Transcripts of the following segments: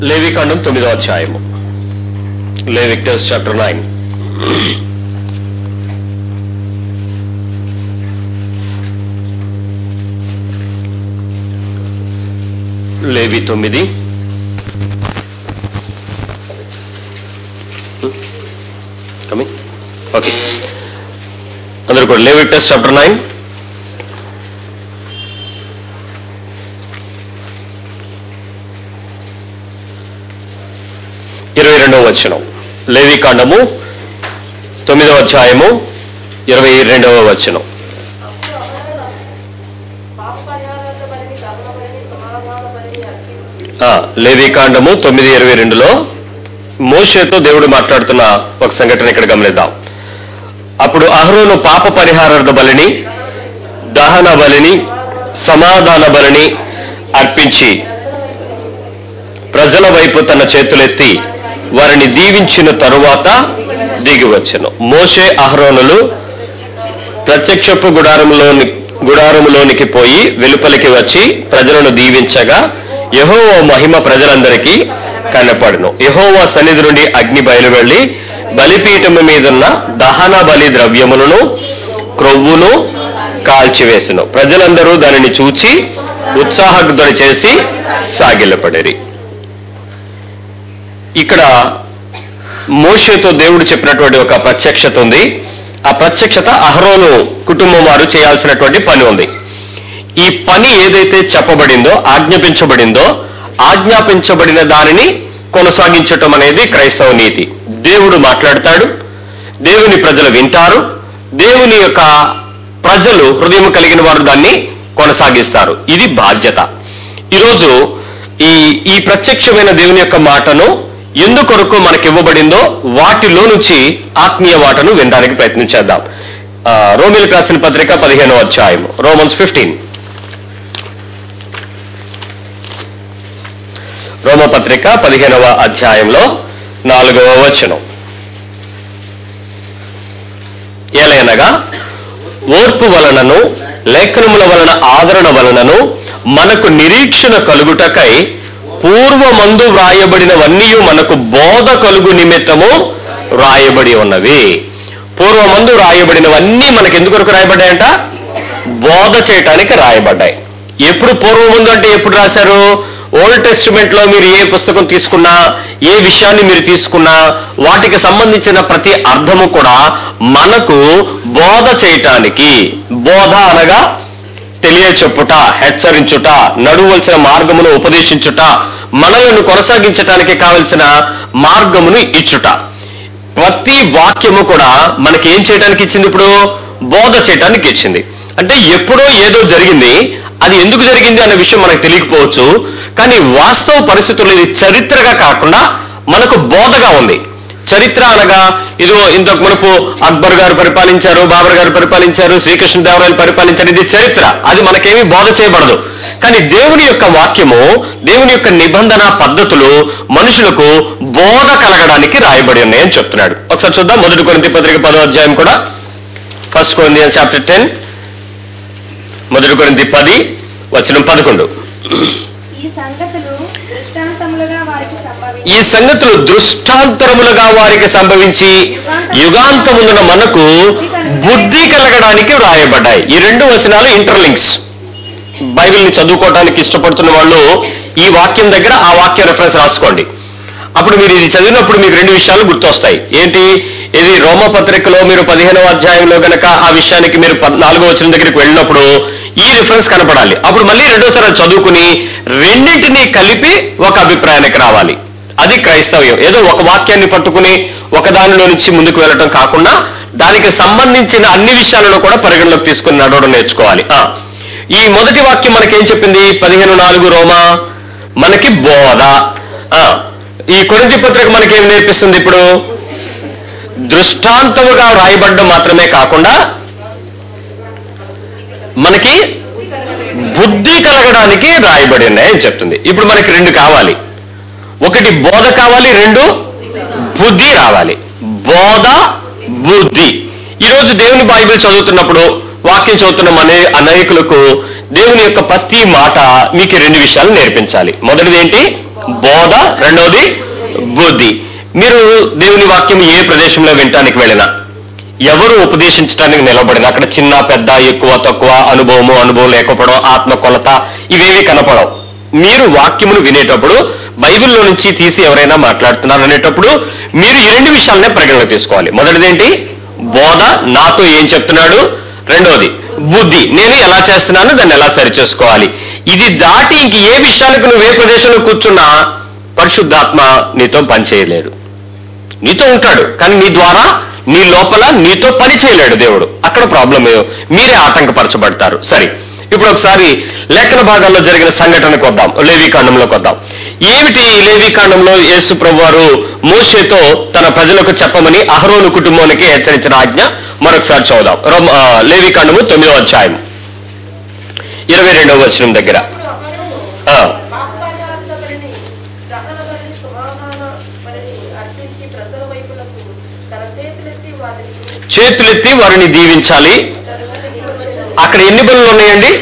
లేవికాండం తొమ్మిదో అధ్యాయము లేవిక్టర్స్ chapter nine లేవి తొమ్మిది కమింగ్ ఓకే అందరు కూడా లేవిక్టర్స్ చాప్టర్ నైన్ ఇరవై రెండవ వచనం లేవికాండము తొమ్మిదవ అధ్యాయము ఇరవై రెండవ వచనం ఆ, లేవికాండము తొమ్మిది ఇరవై రెండులో మోషేతో దేవుడు మాట్లాడుతున్న ఒక సంఘటన ఇక్కడ గమనిద్దాం అప్పుడు అహరోను పాప పరిహారార్థ బలిని దహన బలిని సమాధాన బలిని అర్పించి ప్రజల వైపు తన చేతులెత్తి వారిని దీవించిన తరువాత దిగి వచ్చెను మోషే అహరోనులు ప్రత్యక్షపు గుడారములోని గుడారములోనికి పోయి వెలుపలికి వచ్చి ప్రజలను దీవించగా యెహోవా మహిమ ప్రజలందరికీ కనపడును యెహోవా సన్నిధి నుండి అగ్ని బయలువెళ్లి బలిపీఠము మీదున్న దహన బలి ద్రవ్యములను క్రొవ్వును కాల్చివేసెను ప్రజలందరూ దానిని చూచి ఉత్సాహధ్వని చేసి సాగిలపడిరి ఇక్కడ మోషేతో దేవుడు చెప్పినటువంటి ఒక ప్రత్యక్షత ఉంది ఆ ప్రత్యక్షత అహరోను కుటుంబం వారు చేయాల్సినటువంటి పని ఉంది ఈ పని ఏదైతే చెప్పబడిందో ఆజ్ఞాపించబడిందో ఆజ్ఞాపించబడిన దానిని కొనసాగించటం అనేది క్రైస్తవ నీతి దేవుడు మాట్లాడతాడు దేవుని ప్రజలు వింటారు దేవుని యొక్క ప్రజలు హృదయం కలిగిన వారు దాన్ని కొనసాగిస్తారు ఇది బాధ్యత ఈరోజు ఈ ఈ ప్రత్యక్షమైన దేవుని యొక్క మాటను ఎందుకొరకు మనకి ఇవ్వబడిందో వాటిలో నుంచి ఆత్మీయ మాటను వినడానికి ప్రయత్నించేద్దాం ఆ, రోమిలకు రాసిన పత్రిక పదిహేనవ అధ్యాయం రోమన్స్ ఫిఫ్టీన్ రోమపత్రిక పదిహేనవ అధ్యాయంలో నాలుగవ వచనం ఏలయనగా ఓర్పు వలనను లేఖనముల వలన ఆదరణ వలనను మనకు నిరీక్షణ కలుగుటకై పూర్వమందు వ్రాయబడినవన్నీ మనకు బోధ కలుగు నిమిత్తము వ్రాయబడి ఉన్నవి పూర్వమందు రాయబడినవన్నీ మనకు ఎందుకొరకు రాయబడ్డాయంట బోధ చేయటానికి రాయబడ్డాయి ఎప్పుడు పూర్వముందు అంటే ఎప్పుడు రాశారు ఓల్డ్ టెస్టిమెంట్ లో మీరు ఏ పుస్తకం తీసుకున్నా ఏ విషయాన్ని మీరు తీసుకున్నా వాటికి సంబంధించిన ప్రతి అర్థము కూడా మనకు బోధ చేయటానికి బోధ అనగా తెలియచెప్పుట హెచ్చరించుట నడువలసిన మార్గమును ఉపదేశించుట మనలను కొనసాగించటానికి కావలసిన మార్గమును ఇచ్చుట ప్రతి వాక్యము కూడా మనకి ఏం చేయడానికి ఇచ్చింది ఇప్పుడు బోధ చేయటానికి ఇచ్చింది అంటే ఎప్పుడో ఏదో జరిగింది అది ఎందుకు జరిగింది అనే విషయం మనకు తెలియకపోవచ్చు కానీ వాస్తవ పరిస్థితుల్లో ఇది చరిత్రగా కాకుండా మనకు బోధగా ఉంది చరిత్ర అనగా ఇదిగో ఇంతకు మునుపు అక్బర్ గారు పరిపాలించారు బాబర్ గారు పరిపాలించారు శ్రీకృష్ణదేవరాయలు పరిపాలించారు ఇది చరిత్ర అది మనకేమీ బోధ చేయబడదు కానీ దేవుని యొక్క వాక్యము దేవుని యొక్క నిబంధన పద్ధతులు మనుషులకు బోధ కలగడానికి రాయబడి ఉన్నాయని చెప్తున్నాడు ఒకసారి చూద్దాం మొదటి కొరింతి పత్రిక పదో అధ్యాయం కూడా ఫస్ట్ కొరింతియన్ చాప్టర్ టెన్ మొదటి కొరింతి పది వచనం పదకొండు ఈ సంగతులు దృష్టాంతములుగా వారికి సంభవించి ఈ సంగతులు దృష్టాంతరములుగా వారికి సంభవించి యుగాంతమున మనకు బుద్ధి కలగడానికి వ్రాయబడ్డాయి ఈ రెండు వచనాలు ఇంటర్లింక్స్ బైబిల్ని చదువుకోవడానికి ఇష్టపడుతున్న వాళ్ళు ఈ వాక్యం దగ్గర ఆ వాక్య రెఫరెన్స్ రాసుకోండి అప్పుడు మీరు ఇది చదివినప్పుడు మీకు రెండు విషయాలు గుర్తొస్తాయి ఏంటి ఇది రోమ పత్రికలో మీరు పదిహేనవ అధ్యాయంలో గనక ఆ విషయానికి మీరు పద్- నాలుగో వచ్చిన దగ్గరికి వెళ్ళినప్పుడు ఈ రిఫరెన్స్ కనపడాలి అప్పుడు మళ్ళీ రెండోసారి అది చదువుకుని రెండింటినీ కలిపి ఒక అభిప్రాయానికి రావాలి అది క్రైస్తవ్యం ఏదో ఒక వాక్యాన్ని పట్టుకుని ఒక దానిలో నుంచి ముందుకు వెళ్ళటం కాకుండా దానికి సంబంధించిన అన్ని విషయాలను కూడా పరిగణలోకి తీసుకుని నడవడం నేర్చుకోవాలి ఆ, ఈ మొదటి వాక్యం మనకేం చెప్పింది పదిహేను నాలుగు రోమా మనకి బోధ ఆ, ఈ కొరింథీ పత్రిక మనకేం నేర్పిస్తుంది ఇప్పుడు దృష్టాంతముగా రాయబడ్డం మాత్రమే కాకుండా మనకి బుద్ధి కలగడానికి రాయబడి ఉన్నాయని చెప్తుంది ఇప్పుడు మనకి రెండు కావాలి ఒకటి బోధ కావాలి రెండు బుద్ధి రావాలి బోధ బుద్ధి ఈరోజు దేవుని బైబిల్ చదువుతున్నప్పుడు వాక్యం చదువుతున్న మన అనేకులకు దేవుని యొక్క ప్రతి మాట మీకు ఈ రెండు విషయాలు నేర్పించాలి మొదటిది ఏంటి బోధ రెండవది బుద్ధి మీరు దేవుని వాక్యం ఏ ప్రదేశంలో వినటానికి వెళ్ళినా ఎవరు ఉపదేశించడానికి నిలబడిన అక్కడ చిన్న పెద్ద ఎక్కువ తక్కువ అనుభవము అనుభవం లేకపోవడం ఆత్మ కొలత ఇవేవి కనపడవు మీరు వాక్యమును వినేటప్పుడు బైబిల్లో నుంచి తీసి ఎవరైనా మాట్లాడుతున్నారు అనేటప్పుడు మీరు ఈ రెండు విషయాలనే పరిగణలో తీసుకోవాలి మొదటిదేంటి బోధ నాతో ఏం చెప్తున్నాడు రెండోది బుద్ధి నేను ఎలా చేస్తున్నాను దాన్ని ఎలా సరిచేసుకోవాలి ఇది దాటి ఇంక ఏ విషయాలకు నువ్వు ఏ ప్రదేశంలో కూర్చున్నా పరిశుద్ధాత్మ నీతో పనిచేయలేడు నీతో ఉంటాడు కానీ నీ ద్వారా నీ లోపల నీతో పని చేయలేడు దేవుడు అక్కడ ప్రాబ్లం ఏదో మీరే ఆటంకపరచబడతారు సరే ఇప్పుడు ఒకసారి లేఖన భాగాల్లో జరిగిన సంఘటనకు వద్దాం లేవీకాండంలోకి వద్దాం ఏమిటి ఈ లేవీకాండంలో యేసు ప్రభు వారు మోషేతో తన ప్రజలకు చెప్పమని అహరోను కుటుంబానికి హెచ్చరించిన ఆజ్ఞ మరొకసారి చదువుదాం రోమ- ఆ, లేవీకాండము తొమ్మిదో అధ్యాయం ఇరవై రెండవ వచనం దగ్గర ఆ. పాపాచారబలిని, దహన బలిని, సమాధాన బలిని అర్పించి ప్రజల వైపులకు తన చేతులెత్తి వారిని చేతులెత్తి వారిని దీవించాలి తరువాత నిలబెట్టెను. అక్కడ ఎన్ని బలులు ఉన్నాయండి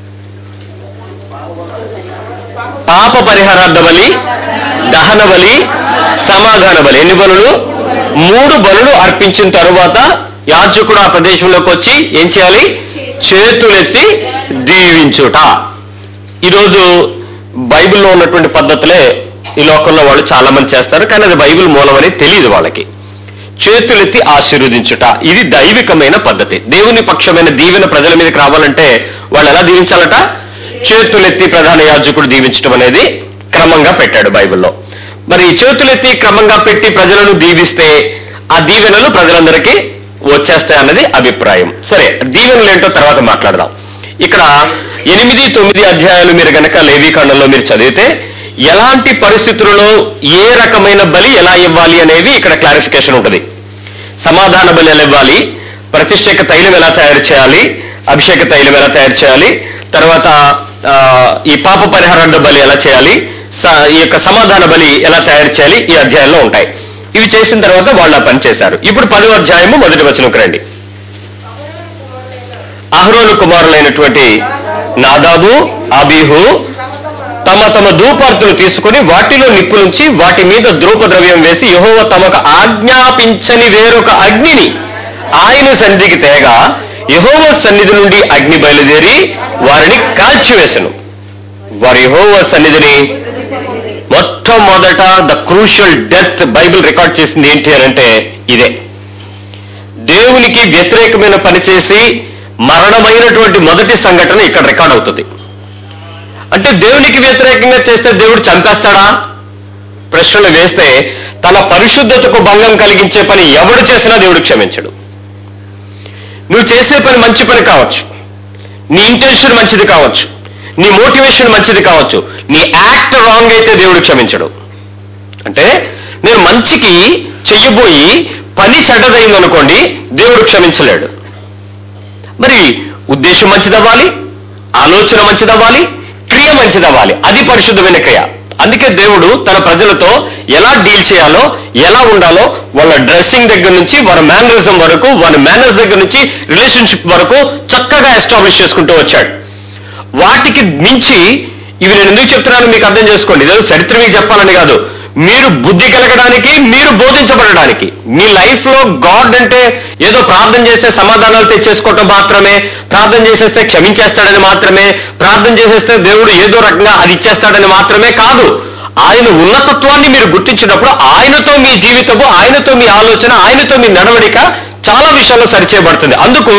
పాప పరిహారార్థ బలి దహన బలి సమాధాన బలి ఎన్ని బలులు మూడు బలులు అర్పించిన తరువాత యాజకుడు ఆ ప్రదేశంలోకి వచ్చి ఏం చేయాలి చేతులెత్తి దీవించుట ఈరోజు బైబిల్లో ఉన్నటువంటి పద్ధతులే ఈ లోకంలో వాళ్ళు చాలా మంది చేస్తారు కానీ అది బైబిల్ మూలమని తెలియదు వాళ్ళకి చేతులెత్తి ఆశీర్వదించుట ఇది దైవికమైన పద్ధతి దేవుని పక్షమైన దీవెన ప్రజల మీదకి రావాలంటే వాళ్ళు ఎలా దీవించాలట చేతులెత్తి ప్రధాన యాజకుడు దీవించడం అనేది క్రమంగా పెట్టాడు బైబిల్లో మరి ఈ చేతులెత్తి క్రమంగా పెట్టి ప్రజలను దీవిస్తే ఆ దీవెనలు ప్రజలందరికీ వచ్చేస్తాయి అన్నది అభిప్రాయం సరే దీవెనలు ఏంటో తర్వాత మాట్లాడదాం ఇక్కడ ఎనిమిది తొమ్మిది అధ్యాయాలు మీరు గనక లేవీకాండంలో మీరు చదివితే ఎలాంటి పరిస్థితులలో ఏ రకమైన బలి ఎలా ఇవ్వాలి అనేవి ఇక్కడ క్లారిఫికేషన్ ఉంటుంది సమాధాన బలి ఎలా ఇవ్వాలి ప్రతిష్ఠిక తైలం ఎలా తయారు చేయాలి అభిషేక తైలం ఎలా తయారు చేయాలి తర్వాత ఆ, ఈ పాప పరిహారార్థ బలి ఎలా చేయాలి స- ఈ యొక్క సమాధాన బలి ఎలా తయారు చేయాలి ఈ అధ్యాయంలో ఉంటాయి ఇవి చేసిన తర్వాత వాళ్ళు ఆ పని చేశారు ఇప్పుడు పదో అధ్యాయము మొదటి వచనంకి రండి అహరోను కుమారులైనటువంటి నాదాబు అబీహు తమ తమ ధూపార్తులు తీసుకుని వాటిలో నిప్పులుంచి వాటి మీద ధూపద్రవ్యం వేసి యహోవ తమకు ఆజ్ఞాపించని వేరొక అగ్నిని ఆయన సన్నిధికి తేగా యహోవ సన్నిధి నుండి అగ్ని బయలుదేరి వారిని కాల్చివేశను వారి యహోవ సన్నిధిని మొట్టమొదట the crucial death Bible record చేసింది ఏంటి అని అంటే ఇదే దేవునికి వ్యతిరేకమైన పని చేసి మరణమైనటువంటి మొదటి సంఘటన ఇక్కడ రికార్డ్ అవుతుంది అంటే దేవునికి వ్యతిరేకంగా చేస్తే దేవుడు చంపేస్తాడా ప్రశ్నలు వేస్తే తన పరిశుద్ధతకు భంగం కలిగించే పని ఎవడు చేసినా దేవుడు క్షమించడు నువ్వు చేసే పని మంచి పని కావచ్చు నీ ఇంటెన్షన్ మంచిది కావచ్చు నీ మోటివేషన్ మంచిది కావచ్చు నీ యాక్ట్ రాంగ్ అయితే దేవుడు క్షమించడు అంటే నేను మంచికి చెయ్యబోయి పని చెడ్డదైందనుకోండి దేవుడు క్షమించలేడు మరి ఉద్దేశం మంచిదవ్వాలి ఆలోచన మంచిదవ్వాలి క్రియ మంచిదవ్వాలి అది పరిశుద్ధమైన క్రియ అందుకే దేవుడు తన ప్రజలతో ఎలా డీల్ చేయాలో ఎలా ఉండాలో వాళ్ళ డ్రెస్సింగ్ దగ్గర నుంచి వాళ్ళ మేనరిజం వరకు వాళ్ళ మేనర్స్ దగ్గర నుంచి రిలేషన్షిప్ వరకు చక్కగా ఎస్టాబ్లిష్ చేసుకుంటూ వచ్చాడు వాటికి మించి ఇవి నేను ఎందుకు చెప్తున్నాను మీకు అర్థం చేసుకోండి ఇదేదో చరిత్ర మీకు చెప్పాలని కాదు మీరు బుద్ధి కలగడానికి మీరు బోధించబడడానికి మీ లైఫ్ లో గాడ్ అంటే ఏదో ప్రార్థన చేస్తే సమాధానాలు తెచ్చేసుకోవటం మాత్రమే ప్రార్థన చేసేస్తే క్షమించేస్తాడని మాత్రమే ప్రార్థన చేసేస్తే దేవుడు ఏదో రకంగా అది ఇచ్చేస్తాడని మాత్రమే కాదు ఆయన ఉన్నతత్వాన్ని మీరు గుర్తించినప్పుడు ఆయనతో మీ జీవితము ఆయనతో మీ ఆలోచన ఆయనతో మీ నడవడిక చాలా విషయాల్లో సరిచేయబడుతుంది అందుకు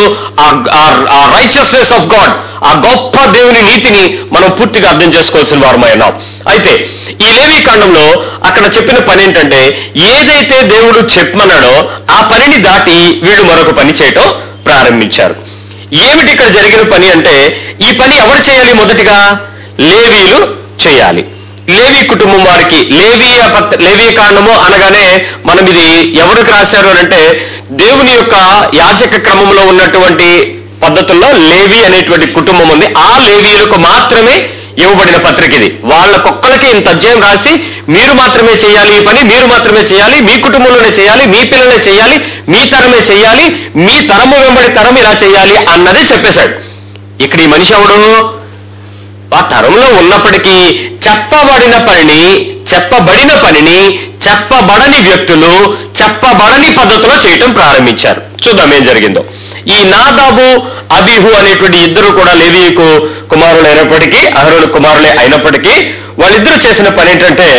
ఆ రైచియస్నెస్ ఆఫ్ గాడ్ ఆ గొప్ప దేవుని నీతిని మనం పూర్తిగా అర్థం చేసుకోవాల్సిన వారమై ఉన్నాం అయితే ఈ లేవీ కాండంలో అక్కడ చెప్పిన పని ఏంటంటే ఏదైతే దేవుడు చెప్పమన్నాడో ఆ పనిని దాటి వీళ్ళు మరొక పని చేయటం ప్రారంభించారు ఏమిటి ఇక్కడ జరిగిన పని అంటే ఈ పని ఎవరు చేయాలి మొదటిగా లేవీలు చేయాలి లేవీ కుటుంబం వారికి లేవీయ పత్ర లేవీ కాండము అనగానే మనం ఇది ఎవరికి రాశారు అని అంటే దేవుని యొక్క యాజక క్రమంలో ఉన్నటువంటి పద్ధతుల్లో లేవి అనేటువంటి కుటుంబం ఉంది ఆ లేవీయులకు మాత్రమే ఇవ్వబడిన పత్రిక ఇది వాళ్ళకొక్కలకి ఇంత అధ్యాయం రాసి మీరు మాత్రమే చేయాలి ఈ పని మీరు మాత్రమే చేయాలి మీ కుటుంబంలోనే చేయాలి మీ పిల్లలే చేయాలి మీ తరమే చేయాలి మీ తరము వెంబడి తరం ఇలా చేయాలి అన్నదే చెప్పేశాడు ఇక్కడ ఈ మనిషి ఎవడు ఆ తరంలో ఉన్నప్పటికీ చెప్పబడిన పనిని చెప్పబడిన పనిని చెప్పబడని వ్యక్తులు చెప్పబడని పద్ధతిలో చేయటం ప్రారంభించారు చూద్దాం ఏం జరిగిందో ఈ నాదాబు అబిహు అనేటువంటి ఇద్దరు కూడా లేవీకు కుమారులు అయినప్పటికీ అహరుడు కుమారులే అయినప్పటికీ వాళ్ళిద్దరూ చేసిన పని ఏంటంటే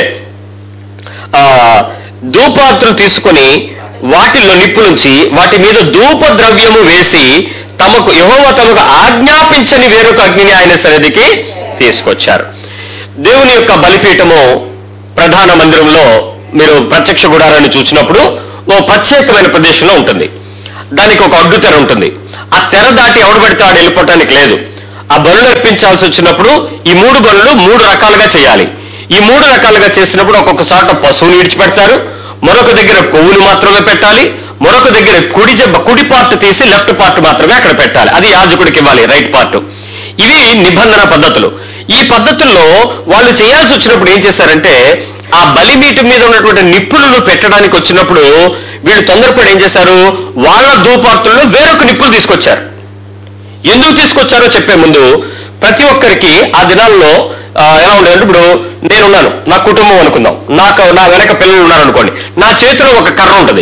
ఆ ధూపాత్రులు తీసుకొని వాటిల్లో నిప్పులుంచి వాటి మీద ధూప ద్రవ్యము వేసి తమకు యహోవ తమకు ఆజ్ఞాపించని వేరొక అగ్నిని ఆయన సన్నిధికి తీసుకొచ్చారు దేవుని యొక్క బలిపీఠము ప్రధాన మందిరంలో మీరు ప్రత్యక్ష గుడారాన్ని చూసినప్పుడు ఓ ప్రత్యేకమైన ప్రదేశంలో ఉంటుంది దానికి ఒక అడ్డు తెర ఉంటుంది ఆ తెర దాటి ఎవడు పడితే ఆడు వెళ్ళిపోవటానికి లేదు ఆ బలులు అర్పించాల్సి వచ్చినప్పుడు ఈ మూడు బలులు మూడు రకాలుగా చేయాలి ఈ మూడు రకాలుగా చేసినప్పుడు ఒక్కొక్క చోట పశువుని విడిచిపెడతారు మరొక దగ్గర కొవ్వులు మాత్రమే పెట్టాలి మరొక దగ్గర కుడి జబ్బ కుడి పార్ట్ తీసి లెఫ్ట్ పార్ట్ మాత్రమే అక్కడ పెట్టాలి అది యాజకుడికి ఇవ్వాలి రైట్ పార్ట్ ఇవి నిబంధన పద్ధతులు ఈ పద్ధతుల్లో వాళ్ళు చేయాల్సి వచ్చినప్పుడు ఏం చేశారంటే ఆ బలిమీటి మీద ఉన్నటువంటి నిప్పులను పెట్టడానికి వచ్చినప్పుడు వీళ్ళు తొందరపడి ఏం చేశారు వాళ్ళ ధూపార్తుల్లో వేరొక నిప్పులు తీసుకొచ్చారు ఎందుకు తీసుకొచ్చారో చెప్పే ముందు ప్రతి ఒక్కరికి ఆ దినాల్లో ఆ, ఎలా ఉండేదంటే ఇప్పుడు నేనున్నాను నా కుటుంబం అనుకుందాం నాకు నా వెనక పిల్లలు ఉన్నారు అనుకోండి నా చేతిలో ఒక కర్ర ఉంటుంది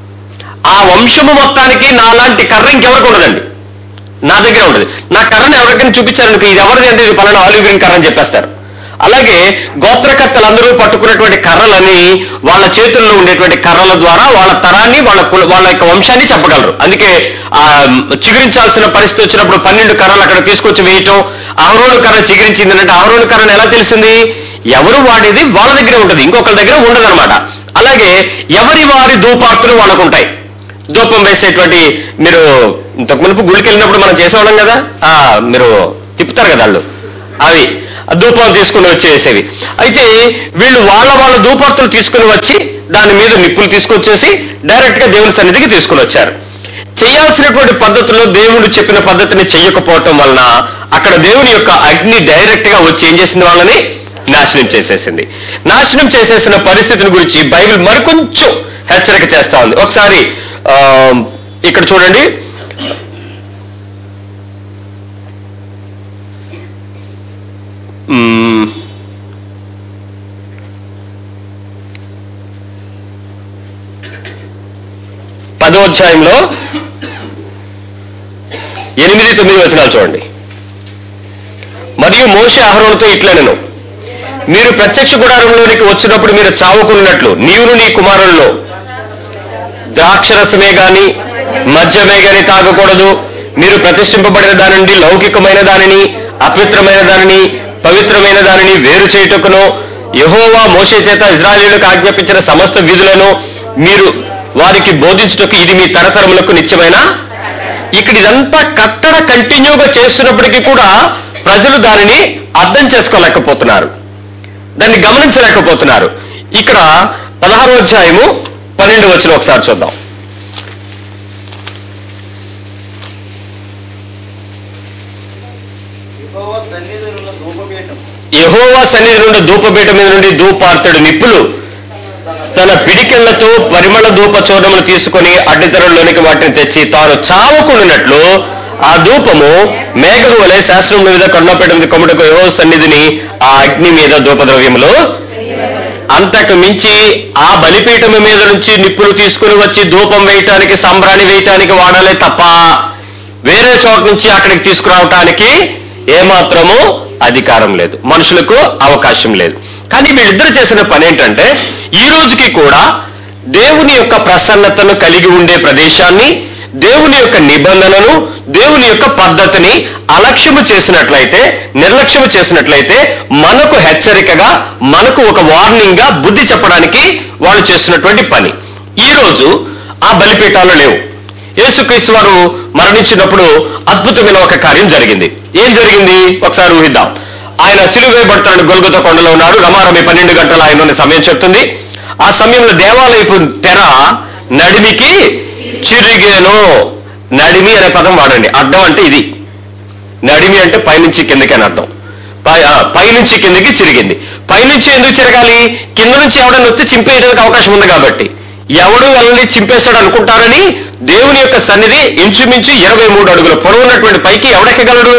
ఆ వంశము మొత్తానికి నాలాంటి కర్ర ఇంకెవరికి ఉండదండి నా దగ్గర ఉంటుంది నా కర్రను ఎవరికైనా చూపించారనుకో ఇది ఎవరిది అంటే ఇది పలానా ఆలివ్ గ్రీన్ కర్ర అని చెప్పేస్తారు అలాగే గోత్రకర్తలందరూ పట్టుకున్నటువంటి కర్రలని వాళ్ళ చేతుల్లో ఉండేటువంటి కర్రల ద్వారా వాళ్ళ తరాన్ని వాళ్ళ కుల- వాళ్ళ యొక్క వంశాన్ని చెప్పగలరు అందుకే ఆ చిగురించాల్సిన పరిస్థితి వచ్చినప్పుడు పన్నెండు కర్రలు అక్కడ తీసుకొచ్చి వేయటం అహరోను కర్ర చిగురించింది అంటే అహరోను కర్రను ఎలా తెలిసింది ఎవరు వాడేది వాళ్ళ దగ్గరే ఉంటుంది ఇంకొకరి దగ్గర ఉండదన్నమాట అలాగే ఎవరి వారి ధూపార్తులు వాళ్ళకు ఉంటాయి ధూపం వేసేటువంటి మీరు ఇంతకు మునుపు గుడికి వెళ్ళినప్పుడు మనం చేసేవాళ్ళం కదా ఆ మీరు తిప్పుతారు కదా వాళ్ళు అవి ఆ ధూపం తీసుకుని వచ్చేసేవి అయితే వీళ్ళు వాళ్ళ వాళ్ళ ధూపార్తులు తీసుకుని వచ్చి దాని మీద నిప్పులు తీసుకొచ్చేసి డైరెక్ట్ గా దేవుని సన్నిధికి తీసుకుని వచ్చారు చేయాల్సినటువంటి పద్ధతిలో దేవుడు చెప్పిన పద్ధతిని చెయ్యకపోవటం వలన అక్కడ దేవుని యొక్క అగ్ని డైరెక్ట్ గా వచ్చి ఏం చేసింది వాళ్ళని నాశనం చేసేసింది నాశనం చేసేసిన పరిస్థితిని గురించి బైబిల్ మరికొంచెం హెచ్చరిక చేస్తా ఉంది ఒకసారి ఆ, ఇక్కడ చూడండి మ్మ్. పదో అధ్యాయంలో ఎనిమిది తొమ్మిది వచనాలు చూడండి మరియు మోషే ఆహరణతో ఇట్లనెను మీరు ప్రత్యక్ష గుడారంలోనికి వచ్చినప్పుడు మీరు చావుకున్నట్లు నీవును నీ కుమారుల్లో ద్రాక్షరసమే గాని మద్యమే గాని తాగకూడదు మీరు ప్రతిష్ఠింపబడిన దాని నుండి లౌకికమైన దానిని అపవిత్రమైన దానిని పవిత్రమైన దానిని వేరు చేయుటకును యహోవా మోషే చేత ఇజ్రాయేలులకు ఆజ్ఞాపించిన సమస్త విధులను మీరు వారికి బోధించుటకు ఇది మీ తరతరములకు నిత్యమైన ఇక్కడ ఇదంతా కట్టడ కంటిన్యూగా చేస్తున్నప్పటికీ కూడా ప్రజలు దానిని అర్థం చేసుకోలేకపోతున్నారు దాన్ని గమనించలేకపోతున్నారు ఇక్కడ పదహారో అధ్యాయము పన్నెండు వచ్చిన ఒకసారి చూద్దాం యెహోవా సన్నిధిలో ధూపపీఠం యహోవా సన్నిధి నుండి ధూపపీఠ మీద నుండి ధూపార్తడు నిప్పులు తన పిడికెళ్లతో పరిమళ ధూప చూర్ణములు తీసుకొని అడ్డితరంలోనికి వాటిని తెచ్చి తాను చావకున్నట్లు ఆ ధూపము మేఘము వలె శాస్త్రం మీద కరుణపేట మీద కొమ్మటకు యహో సన్నిధిని ఆ అగ్ని మీద ధూపద్రవ్యములు అంతకు మించి ఆ బలిపీఠము మీద నుంచి నిప్పులు తీసుకుని వచ్చి ధూపం వేయటానికి సంబ్రాణి వేయటానికి వాడాలే తప్ప వేరే చోట నుంచి అక్కడికి తీసుకురావటానికి ఏమాత్రము అధికారం లేదు మనుషులకు అవకాశం లేదు కానీ వీళ్ళిద్దరు చేసిన పని ఏంటంటే ఈ రోజుకి కూడా దేవుని యొక్క ప్రసన్నతను కలిగి ఉండే ప్రదేశాన్ని దేవుని యొక్క నిబంధనను దేవుని యొక్క పద్ధతిని అలక్ష్యము చేసినట్లయితే నిర్లక్ష్యము చేసినట్లయితే మనకు హెచ్చరికగా మనకు ఒక వార్నింగ్ గా బుద్ధి చెప్పడానికి వాళ్ళు చేస్తున్నటువంటి పని ఈ రోజు ఆ బలిపీఠాలు లేవు యేసుక్రీస్తు వారు మరణించినప్పుడు అద్భుతమైన ఒక కార్యం జరిగింది ఏం జరిగింది ఒకసారి ఊహిద్దాం ఆయన సిలువ వేయబడతాడు గొల్గొత కొండలో ఉన్నాడు రమారమి పన్నెండు గంటల ఆయన ఉన్న సమయం చెప్తుంది ఆ సమయంలో దేవాలయపు తెర నడిమికి చిరిగేను నడిమి అనే పదం వాడండి అడ్డం అంటే ఇది నడిమి అంటే పైనుంచి కిందకి అని అర్థం పై ఆ, పైనుంచి కిందకి చిరిగింది పైనుంచి ఎందుకు చిరగాలి కింద నుంచి ఎవడన్నా వస్తే చింపేయడానికి అవకాశం ఉంది కాబట్టి ఎవడు వెళ్ళని చింపేస్తాడు అనుకుంటారని దేవుని యొక్క సన్నిధి ఇంచుమించు ఇరవై మూడు అడుగుల పొడవు ఉన్నటువంటి పైకి ఎవడెక్కగలడు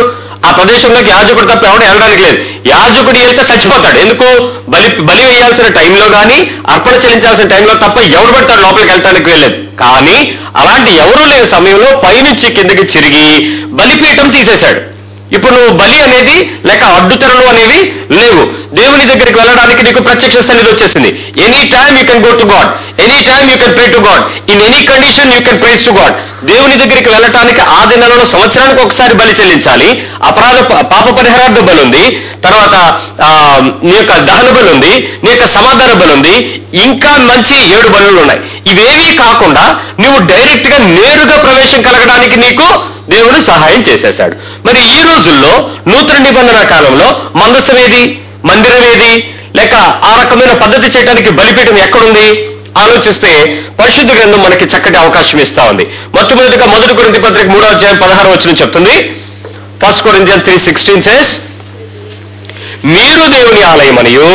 ఆ ప్రదేశంలోకి యాజకుడు తప్ప ఎవడు వెళ్ళడానికి లేదు యాజకుడు వెళ్తే చచ్చిపోతాడు ఎందుకు బలి బలి వేయాల్సిన టైంలో కానీ అర్పణ చెల్లించాల్సిన టైంలో తప్ప ఎవడు పడతాడు లోపలికి వెళ్ళడానికి వెళ్ళలేదు కానీ అలాంటి ఎవరూ లేని సమయంలో పైనుంచి కిందకి చిరిగి బలిపీఠం తీసేశాడు ఇప్పుడు నువ్వు బలి అనేది లేక అడ్డుతెరలు అనేవి లేవు దేవుని దగ్గరికి వెళ్ళడానికి నీకు ప్రత్యక్ష సన్నిధి వచ్చేసింది any time you can go to God any time you can pray to God in any condition you can praise to God దేవుని దగ్గరికి వెళ్ళటానికి ఆ దినాలలో సంవత్సరానికి ఒకసారి బలి చెల్లించాలి అపరాధ పాప పరిహారార్థ బలి ఉంది తర్వాత ఆ, నీ యొక్క దహన బలి ఉంది నీ యొక్క సమాధాన బలి ఉంది ఇంకా మంచి ఏడు బలులు ఉన్నాయి ఇవేవీ కాకుండా నువ్వు డైరెక్ట్ గా నేరుగా ప్రవేశం కలగడానికి నీకు దేవుడు సహాయం చేసేశాడు మరి ఈ రోజుల్లో నూతన నిబంధన కాలంలో మందసం ఏది మందిరం ఏది లేక ఆ రకమైన పద్ధతి చేయడానికి బలిపీఠం ఎక్కడుంది ఆలోచిస్తే పరిశుద్ధ గ్రంథం మనకి చక్కటి అవకాశం ఇస్తా ఉంది మొట్టమొదటిగా మొదటి కొరింథీ పత్రిక మూడో అధ్యాయం పదహారు వచ్చిన చెప్తుంది first Corinthian three sixteen says మీరు దేవుని ఆలయమనియు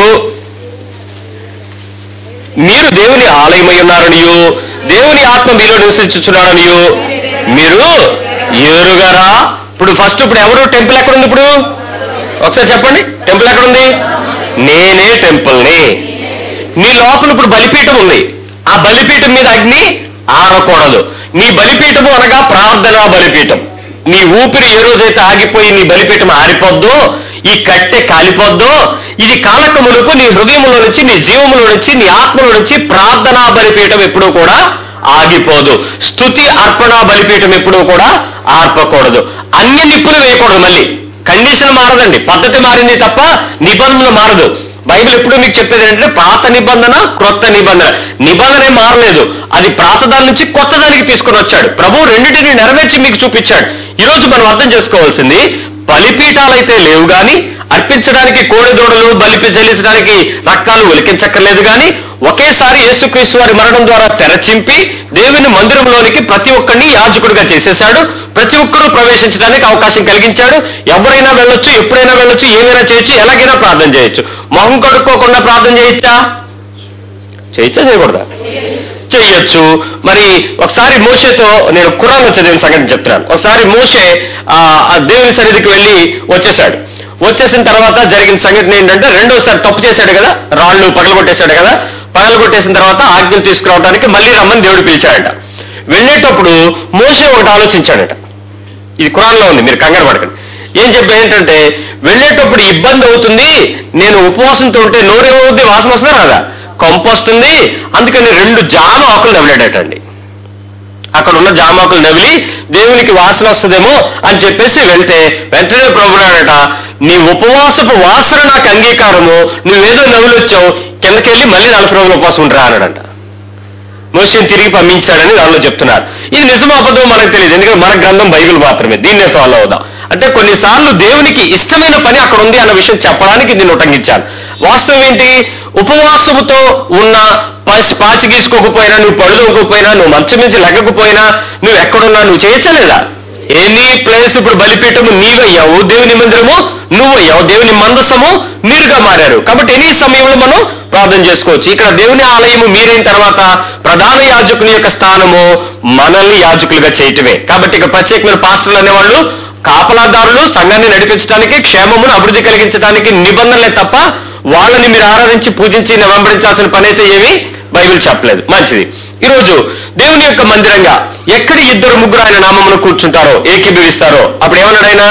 మీరు దేవుని ఆలయమై ఉన్నారనియు దేవుని ఆత్మ మీలో నివసించుచున్నాడనియు మీరు ఎరుగరా ఇప్పుడు ఫస్ట్ ఇప్పుడు ఎవరు టెంపుల్ ఎక్కడుంది ఇప్పుడు ఒకసారి చెప్పండి టెంపుల్ ఎక్కడుంది నేనే టెంపుల్ని నీ లోపల ఇప్పుడు బలిపీఠం ఉంది ఆ బలిపీఠం మీద అగ్ని ఆరకూడదు నీ బలిపీఠము అనగా ప్రార్థనా బలిపీఠం నీ ఊపిరి ఏ రోజైతే ఆగిపోయి నీ బలిపీఠం ఆరిపోద్దో ఈ కట్టె కాలిపోద్దో ఇది కాలకములకు నీ హృదయంలో నుంచి నీ జీవములో నుంచి నీ ఆత్మలో నుంచి ప్రార్థనా బలిపీఠం ఎప్పుడూ కూడా ఆగిపోదు స్తుతి అర్పణ బలిపీఠం ఎప్పుడూ కూడా ఆర్పకూడదు అన్ని నిప్పులు వేయకూడదు మళ్ళీ కండిషన్ మారదండి పద్ధతి మారింది తప్ప నిబంధన మారదు బైబిల్ ఎప్పుడు మీకు చెప్పేది ఏంటంటే పాత నిబంధన క్రొత్త నిబంధన నిబంధన ఏం మారలేదు అది పాత దాని నుంచి కొత్త దానికి తీసుకొని వచ్చాడు ప్రభు రెండింటిని నెరవేర్చి మీకు చూపించాడు ఈ రోజు మనం అర్థం చేసుకోవాల్సింది బలిపీఠాలైతే లేవు గాని అర్పించడానికి కోడెదోడలు బలి చెల్లించడానికి రక్తాలు ఒలికించక్కర్లేదు గాని ఒకేసారి యేసుక్రీస్తు వారి మరణం ద్వారా తెరచింపి దేవుని మందిరంలోనికి ప్రతి ఒక్కరిని యాజకుడిగా చేసేశాడు ప్రతి ఒక్కరూ ప్రవేశించడానికి అవకాశం కలిగించాడు ఎవరైనా వెళ్ళొచ్చు ఎప్పుడైనా వెళ్ళొచ్చు ఏమైనా చేయొచ్చు ఎలాగైనా ప్రార్థన చేయొచ్చు మొహం కడుక్కోకుండా ప్రార్థన చేయొచ్చా చేయొచ్చా చేయకూడదా చెయ్యొచ్చు మరి ఒకసారి మోషేతో నేను కురాన్లో చదివిన సంగతి చెప్తున్నాను ఒకసారి మోషే ఆ ఆ దేవుని సన్నిధికి వెళ్ళి వచ్చేసాడు వచ్చేసిన తర్వాత జరిగిన సంఘటన ఏంటంటే రెండోసారి తప్పు చేశాడు కదా రాళ్ళు పగలగొట్టేశాడు కదా పగలగొట్టేసిన తర్వాత ఆజ్ఞలు తీసుకురావడానికి మళ్ళీ రమ్మని దేవుడు పిలిచాడట వెళ్ళేటప్పుడు మోషే ఒకటి ఆలోచించాడట ఇది ఖురాన్లో ఉంది మీరు కంగారు పడకండి ఏం చెప్పి ఏంటంటే వెళ్ళేటప్పుడు ఇబ్బంది అవుతుంది నేను ఉపవాసంతో ఉంటే నోరేమవుద్ది వాసన వస్తుందా రాదా కొంప వస్తుంది అందుకని రెండు జామ ఆకులు నవ్విలాడటండి అక్కడ ఉన్న జామాకులు నవిలి దేవునికి వాసన వస్తుందేమో అని చెప్పేసి వెళ్తే వెంటనే ప్రభుడాడట నీ ఉపవాసపు వాసన నాకు అంగీకారము నువ్వేదో నవ్వులొచ్చావు కిందకెళ్ళి మళ్ళీ నలభై రోజులు ఉపవాసం ఉంటారా అన్నాడంట మోషన్ తిరిగి పంపించాడని దానిలో చెప్తున్నారు ఇది నిజమో అబద్ధమో మనకు తెలియదు ఎందుకంటే మన గ్రంథం బైబిల్ మాత్రమే దీన్నే ఫాలో అవుదాం అంటే కొన్నిసార్లు దేవునికి ఇష్టమైన పని అక్కడ ఉంది అన్న విషయం చెప్పడానికి దీన్ని ఉటంకించాను వాస్తవం ఏంటి ఉపవాసముతో ఉన్న పాచి పాచి గీసుకోకపోయినా నువ్వు పడుకోకపోయినా నువ్వు మంచం నుంచి లెగ్గకపోయినా నువ్వు ఎక్కడున్నా నువ్వు చేయచ్చలేదా ఎనీ ప్లేస్ ఇప్పుడు బలిపీఠము నీవయ్యావు దేవుని మందిరము నువ్వయ్యావు దేవుని మందసము మీరుగా మారారు కాబట్టి ఎనీ సమయంలో మనం ప్రార్థన చేసుకోవచ్చు ఇక్కడ దేవుని ఆలయము మీరైన తర్వాత ప్రధాన యాజకుని యొక్క స్థానము మనల్ని యాజకులుగా చేయటమే కాబట్టి ఇక ప్రత్యేకమైన పాస్టర్లు అనేవాళ్ళు కాపలాదారులు సంఘాన్ని నడిపించడానికి క్షేమమును అభివృద్ధి కలిగించడానికి నిబంధనలే తప్ప వాళ్ళని మీరు ఆరాధించి పూజించి వెంబడించాల్సిన పని అయితే ఏమీ బైబిల్ చెప్పలేదు మంచిది ఈరోజు దేవుని యొక్క మందిరంగా ఎక్కడ ఇద్దరు ముగ్గురు ఆయన నామమును కూర్చుంటారో ఏకీభవిస్తారో అప్పుడు ఏమన్నాడు ఆయన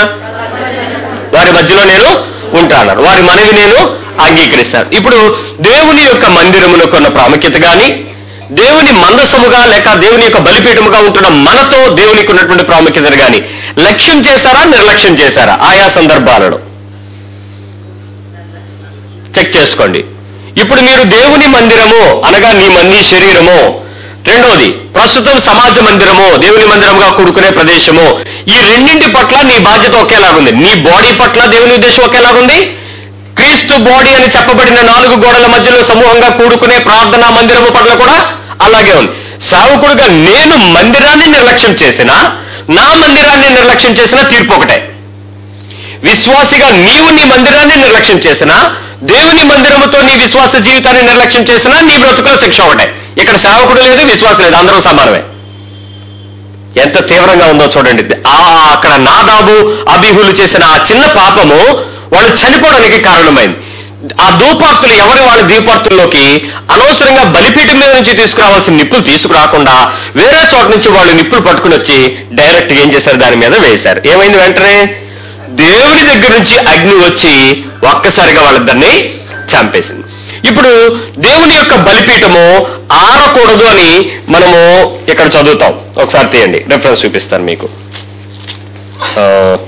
వారి మధ్యలో నేను ఉంటాను వారి మనవి నేను అంగీకరిస్తాను ఇప్పుడు దేవుని యొక్క మందిరమునకు ఉన్న ప్రాముఖ్యత గాని దేవుని మందసముగా లేక దేవుని యొక్క బలిపీఠముగా ఉంటున్న మనతో దేవునికి ఉన్నటువంటి ప్రాముఖ్యతను గాని లక్ష్యం చేశారా నిర్లక్ష్యం చేశారా ఆయా సందర్భాలలో చెక్ చేసుకోండి ఇప్పుడు మీరు దేవుని మందిరము అనగా నీ మన్ని శరీరము రెండోది ప్రస్తుతం సమాజ మందిరము దేవుని మందిరముగా కూడుకునే ప్రదేశము ఈ రెండింటి పట్ల నీ బాధ్యత ఒకేలాగుంది నీ బాడీ పట్ల దేవుని ఉద్దేశం ఒకేలాగుంది క్రీస్తు బాడీ అని చెప్పబడిన నాలుగు గోడల మధ్యలో సమూహంగా కూడుకునే ప్రార్థనా మందిరము పట్ల కూడా అలాగే ఉంది సేవకుడుగా నేను మందిరాన్ని నిర్లక్ష్యం చేసినా నా మందిరాన్ని నిర్లక్ష్యం చేసినా తీర్పు ఒకటే విశ్వాసిగా నీవు నీ మందిరాన్ని నిర్లక్ష్యం చేసినా దేవుని మందిరముతో నీ విశ్వాస జీవితాన్ని నిర్లక్ష్యం చేసినా నీ బ్రతుకుల శిక్ష ఒకటే ఇక్కడ సేవకుడు లేదు విశ్వాసం లేదు అందరూ సమానమే ఎంత తీవ్రంగా ఉందో చూడండి ఆ అక్కడ నాదాబు అభిహులు చేసిన ఆ చిన్న పాపము వాళ్ళు చనిపోవడానికి కారణమైంది ఆ ధూపార్తులు ఎవరి వాళ్ళ దీపార్తుల్లోకి అనవసరంగా బలిపీఠం మీద నుంచి తీసుకురావాల్సిన నిప్పులు తీసుకురాకుండా వేరే చోట నుంచి వాళ్ళు నిప్పులు పట్టుకుని వచ్చి డైరెక్ట్ గా ఏం చేశారు దాని మీద వేశారు ఏమైంది వెంటనే దేవుని దగ్గర నుంచి అగ్ని వచ్చి ఒక్కసారిగా వాళ్ళిద్దరిని చంపేసింది ఇప్పుడు దేవుని యొక్క బలిపీఠము ఆరకూడదు అని మనము ఇక్కడ చదువుతాం ఒకసారి తీయండి రెఫరెన్స్ చూపిస్తాను మీకు ఆ,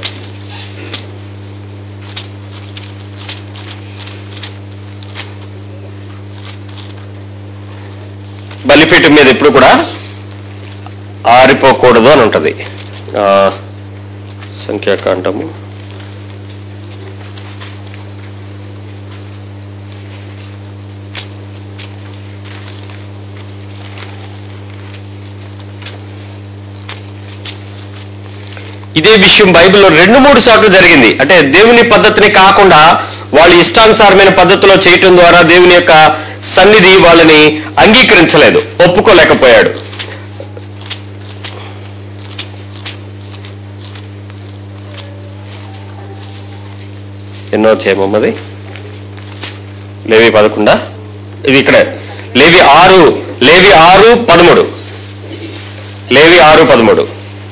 బలిపీఠం మీద ఎప్పుడు కూడా ఆరిపోకూడదు అని ఉంటది ఆ, సంఖ్యాకాండము ఇదే విషయం బైబిల్లో రెండు మూడు సార్లు జరిగింది అంటే దేవుని పద్ధతిని కాకుండా వాళ్ళు ఇష్టానుసారమైన పద్ధతిలో చేయటం ద్వారా దేవుని యొక్క సన్నిధి వాళ్ళని అంగీకరించలేదు ఒప్పుకోలేకపోయాడు ఎన్నో చేయమమ్మది లేవి పదకొండా ఇది ఇక్కడే లేవి ఆరు లేవి ఆరు పదమూడు లేవి ఆరు పదమూడు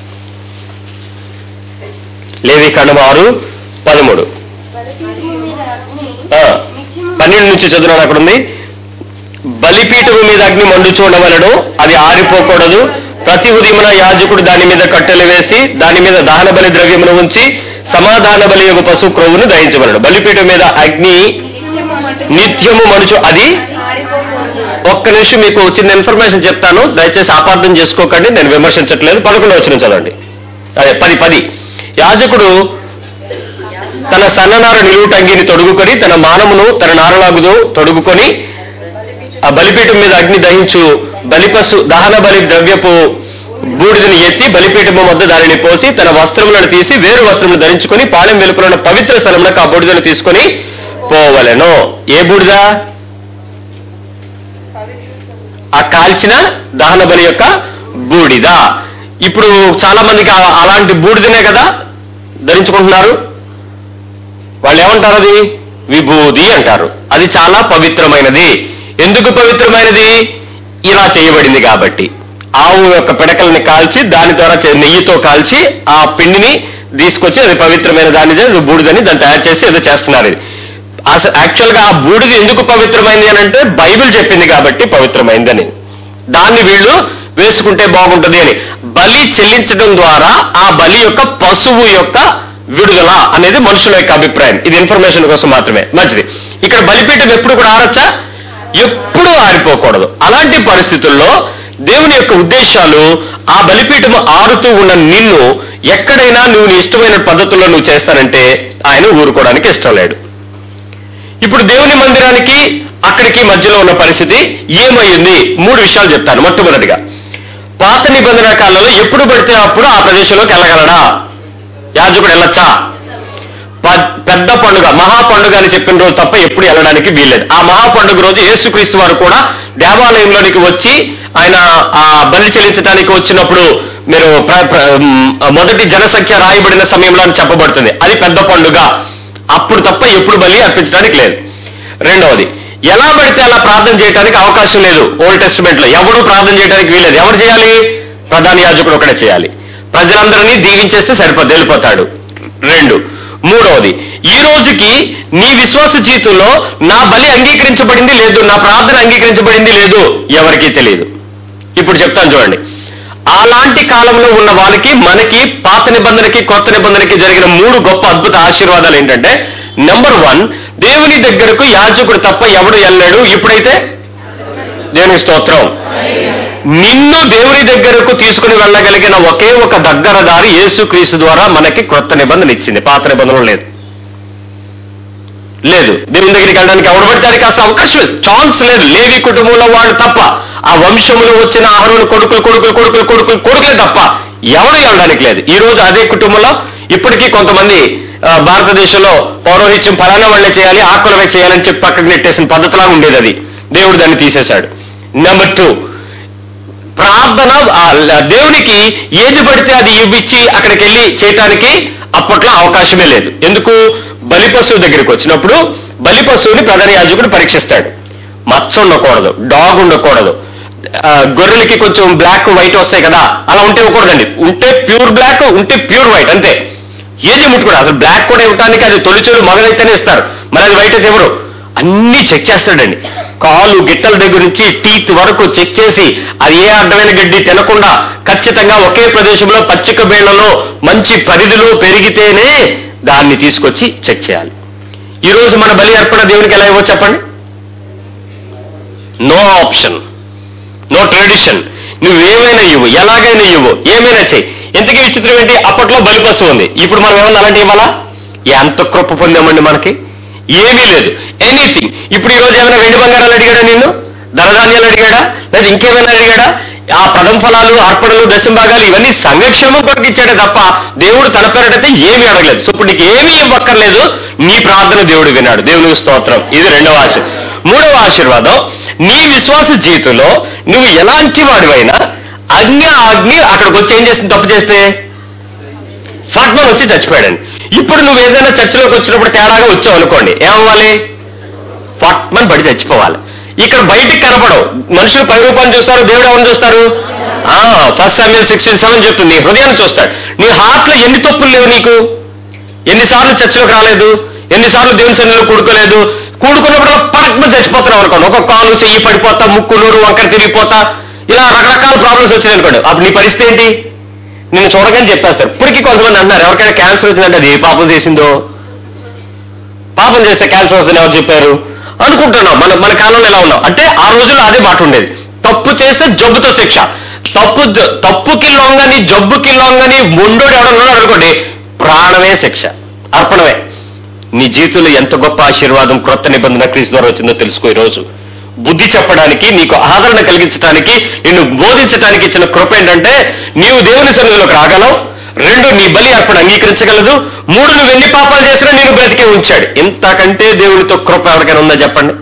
లేవి ఖండం ఆరు పదమూడు బలిపీఠము మీద అగ్ని ఆ, నిత్యము పన్నెండు నుంచి చదువున్నాను అక్కడ ఉంది బలిపీఠము మీద అగ్ని మండు చూడవలను అది ఆరిపోకూడదు ప్రతి ఉదయమున యాజకుడు దాని మీద కట్టెలు వేసి దాని మీద దహన బలి ద్రవ్యమును ఉంచి సమాధాన బలి యొక్క పశు క్రొవ్వును దహించవలను బలిపీఠం మీద అగ్ని నిత్యము మంట నిత్యము మనుచు అది ఆరిపోకూడదు ఒక్క నిమిషం మీకు చిన్న ఇన్ఫర్మేషన్ చెప్తాను దయచేసి అపార్థం చేసుకోకండి నేను విమర్శించట్లేదు పదకొండు వచ్చిన చదవండి అదే పది పది యాజకుడు తన సన్ననార నిలువుటంగిని తొడుగుకొని తన మానమును తన నారలాగుదు తొడుగుకొని ఆ బలిపీఠం మీద అగ్ని దహించు బలిపశు దహన బలి ద్రవ్యపు బూడిదని ఎత్తి బలిపీఠము వద్ద దానిని పోసి తన వస్త్రములను తీసి వేరు వస్త్రములు ధరించుకొని పాలెం వెలుపున పవిత్ర స్థలమునకు ఆ బూడిదను తీసుకొని పోవలెను ఏ బూడిద ఆ కాల్చిన దహన బలి యొక్క బూడిద ఇప్పుడు చాలా మందికి ఆ- అలాంటి బూడిదనే కదా ధరించుకుంటున్నారు వాళ్ళు ఏమంటారు అది విభూది అంటారు అది చాలా పవిత్రమైనది ఎందుకు పవిత్రమైనది ఇలా చేయబడింది కాబట్టి ఆవు యొక్క పిడకల్ని కాల్చి దాని ద్వారా చే- నెయ్యితో కాల్చి ఆ పిండిని తీసుకొచ్చి అది పవిత్రమైన దాని బూడిదని దాన్ని తయారు చేసి ఏదో చేస్తున్నారు ఇది అసలు యాక్చువల్ గా ఆ బూడిది ఎందుకు పవిత్రమైంది అని అంటే బైబిల్ చెప్పింది కాబట్టి పవిత్రమైంది అని దాన్ని వీళ్ళు వేసుకుంటే బాగుంటుంది అని బలి చెల్లించడం ద్వారా ఆ బలి యొక్క పశువు యొక్క విడుదల అనేది మనుషుల యొక్క అభిప్రాయం ఇది ఇన్ఫర్మేషన్ కోసం మాత్రమే మంచిది ఇక్కడ బలిపీఠం ఎప్పుడు కూడా ఆరచ్చా ఎప్పుడూ ఆరిపోకూడదు అలాంటి పరిస్థితుల్లో దేవుని యొక్క ఉద్దేశాలు ఆ బలిపీఠము ఆరుతూ ఉన్న నిన్ను ఎక్కడైనా నువ్వు నీ ఇష్టమైన పద్ధతుల్లో నువ్వు చేస్తానంటే ఆయన ఊరుకోవడానికి ఇష్టం లేడు ఇప్పుడు దేవుని మందిరానికి అక్కడికి మధ్యలో ఉన్న పరిస్థితి ఏమైంది మూడు విషయాలు చెప్తాను మొట్టమొదటిగా పాత నిబంధన కాలంలో ఎప్పుడు పడితే అప్పుడు ఆ ప్రదేశంలోకి వెళ్ళగలడా యాజకుడు వెళ్ళొచ్చా ప- పెద్ద పండుగ మహా పండుగ అని చెప్పిన రోజు తప్ప ఎప్పుడు వెళ్ళడానికి వీల్లేదు ఆ మహా పండుగ రోజు యేసుక్రీస్తు వారు కూడా దేవాలయంలోనికి వచ్చి ఆయన ఆ బలి చెల్లించడానికి వచ్చినప్పుడు మీరు ప్ర- ప్ర- మ్, మొదటి జనసంఖ్య రాయబడిన సమయంలో అని చెప్పబడుతుంది అది పెద్ద పండుగ అప్పుడు తప్ప ఎప్పుడు బలి అర్పించడానికి లేదు రెండవది ఎలా పడితే అలా ప్రార్థన చేయడానికి అవకాశం లేదు ఓల్డ్ టెస్టిమెంట్ లో ఎవడు ప్రార్థన చేయడానికి వీలేదు ఎవరు చేయాలి ప్రధాన యాజకుడు ఒకటే చేయాలి ప్రజలందరినీ దీవించేస్తే సరిపోద్ది వెళ్ళిపోతాడు రెండు మూడవది ఈ రోజుకి నీ విశ్వాస జీవితంలో నా బలి అంగీకరించబడింది లేదు నా ప్రార్థన అంగీకరించబడింది లేదు ఎవరికీ తెలియదు ఇప్పుడు చెప్తాను చూడండి అలాంటి కాలంలో ఉన్న వాళ్ళకి మనకి పాత నిబంధనకి కొత్త నిబంధనకి జరిగిన మూడు గొప్ప అద్భుత ఆశీర్వాదాలు ఏంటంటే నెంబర్ వన్ దేవుని దగ్గరకు యాజకుడు తప్ప ఎవడు వెళ్ళాడు ఇప్పుడైతే దేవుని స్తోత్రం నిన్ను దేవుని దగ్గరకు తీసుకుని వెళ్ళగలిగిన ఒకే ఒక దగ్గర దారి యేసుక్రీస్తు ద్వారా మనకి క్రొత్త నిబంధన ఇచ్చింది పాత నిబంధనలు లేదు లేదు దేవుని దగ్గరికి వెళ్ళడానికి ఎవడు పడితే వాడికి అసలు అవకాశం లేదు ఛాన్స్ లేదు లేవి కుటుంబంలో వాళ్ళు తప్ప ఆ వంశములో వచ్చిన ఆహరుని కొడుకులు కొడుకులు కొడుకులు కొడుకులు కొడుకులే తప్ప ఎవడు వెళ్ళడానికి లేదు ఈ రోజు అదే కుటుంబంలో ఇప్పటికీ కొంతమంది ఆ, భారతదేశంలో పౌరోహిత్యం ఫలానా వాళ్ళే చేయాలి ఆ కులమే చేయాలని చెప్పి పక్కకు నెట్టేసిన పద్ధతిలా ఉండేది అది దేవుడు దాన్ని తీసేశాడు నెంబర్ టూ ప్రార్థన ఆ దేవునికి ఏది పడితే అది ఇవ్విచ్చి అక్కడికి వెళ్ళి చేయటానికి అప్పట్లో అవకాశమే లేదు ఎందుకు బలి పశువు దగ్గరికి వచ్చినప్పుడు బలి పశువుని ప్రధాన యాజకుడు పరీక్షిస్తాడు మచ్చ ఉండకూడదు డాగ్ ఉండకూడదు ఆ, గొర్రెలకి కొంచెం బ్లాక్ వైట్ వస్తాయి కదా అలా ఉంటే ఇవ్వకూడదండి ఉంటే ప్యూర్ బ్లాక్ ఉంటే ప్యూర్ వైట్ అంతే ఏది ముట్టుకోడు అసలు బ్లాక్ కూడా ఇవ్వడానికి అది తొలిచూరు మగదైతేనే ఇస్తారు మరి అది వైట్ అయితే ఎవరు అన్ని చెక్ చేస్తాడండి కాలు గిట్టల దగ్గర నుంచి టీత్ వరకు చెక్ చేసి అది ఏ అడ్డమైన గడ్డి తినకుండా ఖచ్చితంగా ఒకే ప్రదేశంలో పచ్చిక బేళ్లలో మంచి పరిధిలో పెరిగితేనే దాన్ని తీసుకొచ్చి చెక్ చేయాలి ఈ రోజు మన బలి అర్పణ దేవునికి ఎలా ఇవ్వచ్చు చెప్పండి నో ఆప్షన్ నో ట్రెడిషన్ నువ్వేమైనా ఇవ్వు ఎలాగైనా ఇవ్వు ఏమైనా చెయ్యి ఇంతకీ విచిత్రం ఏంటి అప్పట్లో బలి పశువు ఉంది ఇప్పుడు మనం ఏమన్నా అలాంటి ఇవ్వాలా ఎంత కృప పొందామండి మనకి ఏమీ లేదు ఎనీథింగ్ ఇప్పుడు ఈ రోజు ఏమైనా వెండి బంగారాలు అడిగాడా నిన్ను ధనధాన్యాలు అడిగాడా లేదా ఇంకేమైనా అడిగాడా ఆ ప్రథమ ఫలాలు అర్పణలు దశంభాగాలు ఇవన్నీ సంఘక్షేమం కొరకు ఇచ్చాడే తప్ప దేవుడు తన పేరటైతే ఏమీ అడగలేదు సో ఇప్పుడు నీకు ఏమీ ఇవ్వక్కర్లేదు నీ ప్రార్థన దేవుడు విన్నాడు దేవునికి స్తోత్రం ఇది రెండవ ఆశ మూడవ ఆశీర్వాదం నీ విశ్వాస జీవితంలో నువ్వు ఎలాంటి వాడివైనా అగ్ని అగ్ని అక్కడికి వచ్చి ఏం చేస్తుంది తప్పు చేస్తే ఫట్మన్ వచ్చి చచ్చిపోయాడండి ఇప్పుడు నువ్వు ఏదైనా చర్చిలోకి వచ్చినప్పుడు తేడాగా వచ్చావు అనుకోండి ఏమవ్వాలి ఫట్మన్ పడి చచ్చిపోవాలి ఇక్కడ బయటికి కనపడవు మనుషులు పై రూపాన్ని చూస్తారు దేవుడు ఎవరిని చూస్తారు ఫస్ట్ సమయం సిక్స్టీన్ సెవెన్ చెప్తుంది నీ హృదయాన్ని చూస్తాడు నీ హార్ట్ లో ఎన్ని తప్పులు లేవు నీకు ఎన్నిసార్లు చర్చలోకి రాలేదు ఎన్నిసార్లు దేవుని సన్నిధిలో కూడుకోలేదు కూడుకున్నప్పుడు పరక్మ చచ్చిపోతున్నావు అనుకోండి ఒక కాలు చెయ్యి పడిపోతా ముక్కు నూరు వంకర తిరిగిపోతా ఇలా రకరకాల ప్రాబ్లమ్స్ వచ్చినాయి అనుకోండి అప్పుడు నీ పరిస్థితి ఏంటి నేను చూడగానే చెప్పేస్తారు ఇప్పటికీ కొంతమంది అంటున్నారు ఎవరికైనా క్యాన్సర్ వచ్చిందంటే అది ఏ పాపం చేసిందో పాపం చేస్తే క్యాన్సర్ వస్తుందని ఎవరు చెప్పారు అనుకుంటున్నాం మన మన కాలంలో ఎలా ఉన్నాం అంటే ఆ రోజుల్లో అదే మాట ఉండేది తప్పు చేస్తే జబ్బుతో శిక్ష తప్పు జ- తప్పుకి లొంగని జబ్బుకి లొంగని మొండోడు ఎవడన్నాడు అనుకోండి ప్రాణమే శిక్ష అర్పణమే నీ జీవితంలో ఎంత గొప్ప ఆశీర్వాదం క్రొత్త నిబంధన క్రీస్తు ద్వారా వచ్చిందో తెలుసుకో ఈ రోజు బుద్ధి చెప్పడానికి నీకు ఆదరణ కలిగించడానికి నిన్ను బోధించడానికి ఇచ్చిన కృప ఏంటంటే నీవు దేవుని సన్నిధిలోకి రాగలవు రెండు నీ బలి అర్పణ అంగీకరించగలదు మూడు నువ్వు ఎన్ని పాపాలు చేసినా నేను బ్రతికే ఉంచాడు ఇంతకంటే దేవునితో కృప ఎవరికైనా ఉందా చెప్పండి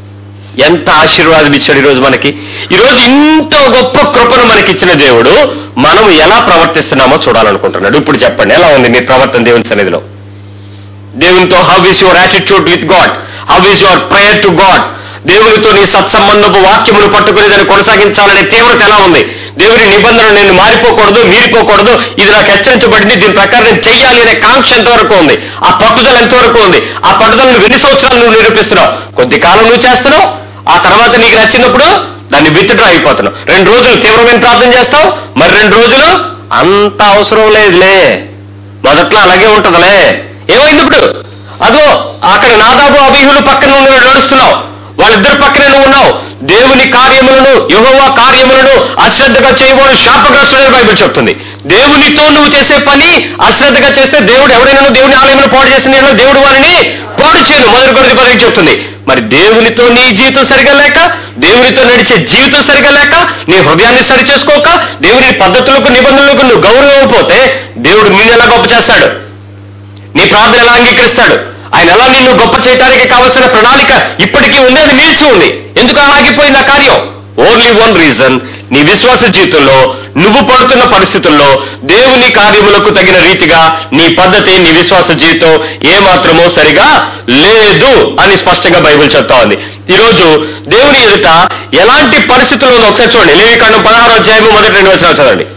ఎంత ఆశీర్వాదం ఇచ్చాడు ఈరోజు మనకి ఈరోజు ఇంత గొప్ప కృపను మనకిచ్చిన దేవుడు మనం ఎలా ప్రవర్తిస్తున్నామో చూడాలనుకుంటున్నాడు ఇప్పుడు చెప్పండి ఎలా ఉంది మీ ప్రవర్తన దేవుని సన్నిధిలో దేవునితో how is your attitude with God how is your prayer to God దేవునితో నీ సత్సంబంధపు వాక్యములు పట్టుకుని దాన్ని కొనసాగించాలనే తీవ్రత ఎలా ఉంది దేవుని నిబంధన నేను మారిపోకూడదు మీరిపోకూడదు ఇది నాకు హెచ్చరించబడింది దీని ప్రకారం నేను చెయ్యాలి అనే కాంక్ష ఎంతవరకు ఉంది ఆ పట్టుదల ఎంతవరకు ఉంది ఆ పట్టుదల నువ్వు ఎన్ని సంవత్సరాలు నువ్వు నిరూపిస్తున్నావు కొద్ది కాలం నువ్వు చేస్తున్నావు ఆ తర్వాత నీకు నచ్చినప్పుడు దాన్ని విత్డ్రా అయిపోతున్నావు రెండు రోజులు తీవ్రమైన ప్రార్థన చేస్తావు మరి రెండు రోజులు అంత అవసరం లేదులే మొదట్లో అలాగే ఉంటదిలే ఏమైంది ఇప్పుడు అదో అక్కడ నాదాబు అభిహులు పక్కన నువ్వు నడుస్తున్నావు వాళ్ళిద్దరు పక్కనే నువ్వు ఉన్నావు దేవుని కార్యములను యెహోవా కార్యములను అశ్రద్ధగా చేయబోని శాపగ్రస్తుడని బైబిల్ చెప్తుంది దేవునితో నువ్వు చేసే పని అశ్రద్ధగా చేస్తే దేవుడు ఎవరైనా దేవుని ఆలయంలో పాడు చేసిన యెడల దేవుడు వారిని పాడు చేయను మొదటి కొద్ది పదవి చెప్తుంది మరి దేవునితో నీ జీవితం సరిగా లేక దేవునితో నడిచే జీవితం సరిగా లేక నీ హృదయాన్ని సరి చేసుకోక దేవుని పద్ధతులకు నిబంధనలకు నువ్వు గౌరవం పోతే దేవుడు నిన్ను ఎలా గొప్ప చేస్తాడు నీ ప్రార్థన ఎలా అంగీకరిస్తాడు ఆయన ఎలా నిన్ను గొప్ప చేయడానికి కావలసిన ప్రణాళిక ఇప్పటికీ ఉంది అది నిలిచి ఉంది ఎందుకు ఆగిపోయింది ఆ కార్యం ఓన్లీ వన్ రీజన్ నీ విశ్వాస జీవితంలో నువ్వు పడుతున్న పరిస్థితుల్లో దేవుని కార్యములకు తగిన రీతిగా నీ పద్ధతి నీ విశ్వాస జీవితం ఏమాత్రమో సరిగా లేదు అని స్పష్టంగా బైబిల్ చెప్తా ఉంది ఈరోజు దేవుని ఎదుట ఎలాంటి పరిస్థితుల్లో ఉందో ఒకసారి చూడండి లేవి కాండం పదహారు అధ్యాయము మొదటి రెండు వచ్చిన చదవండి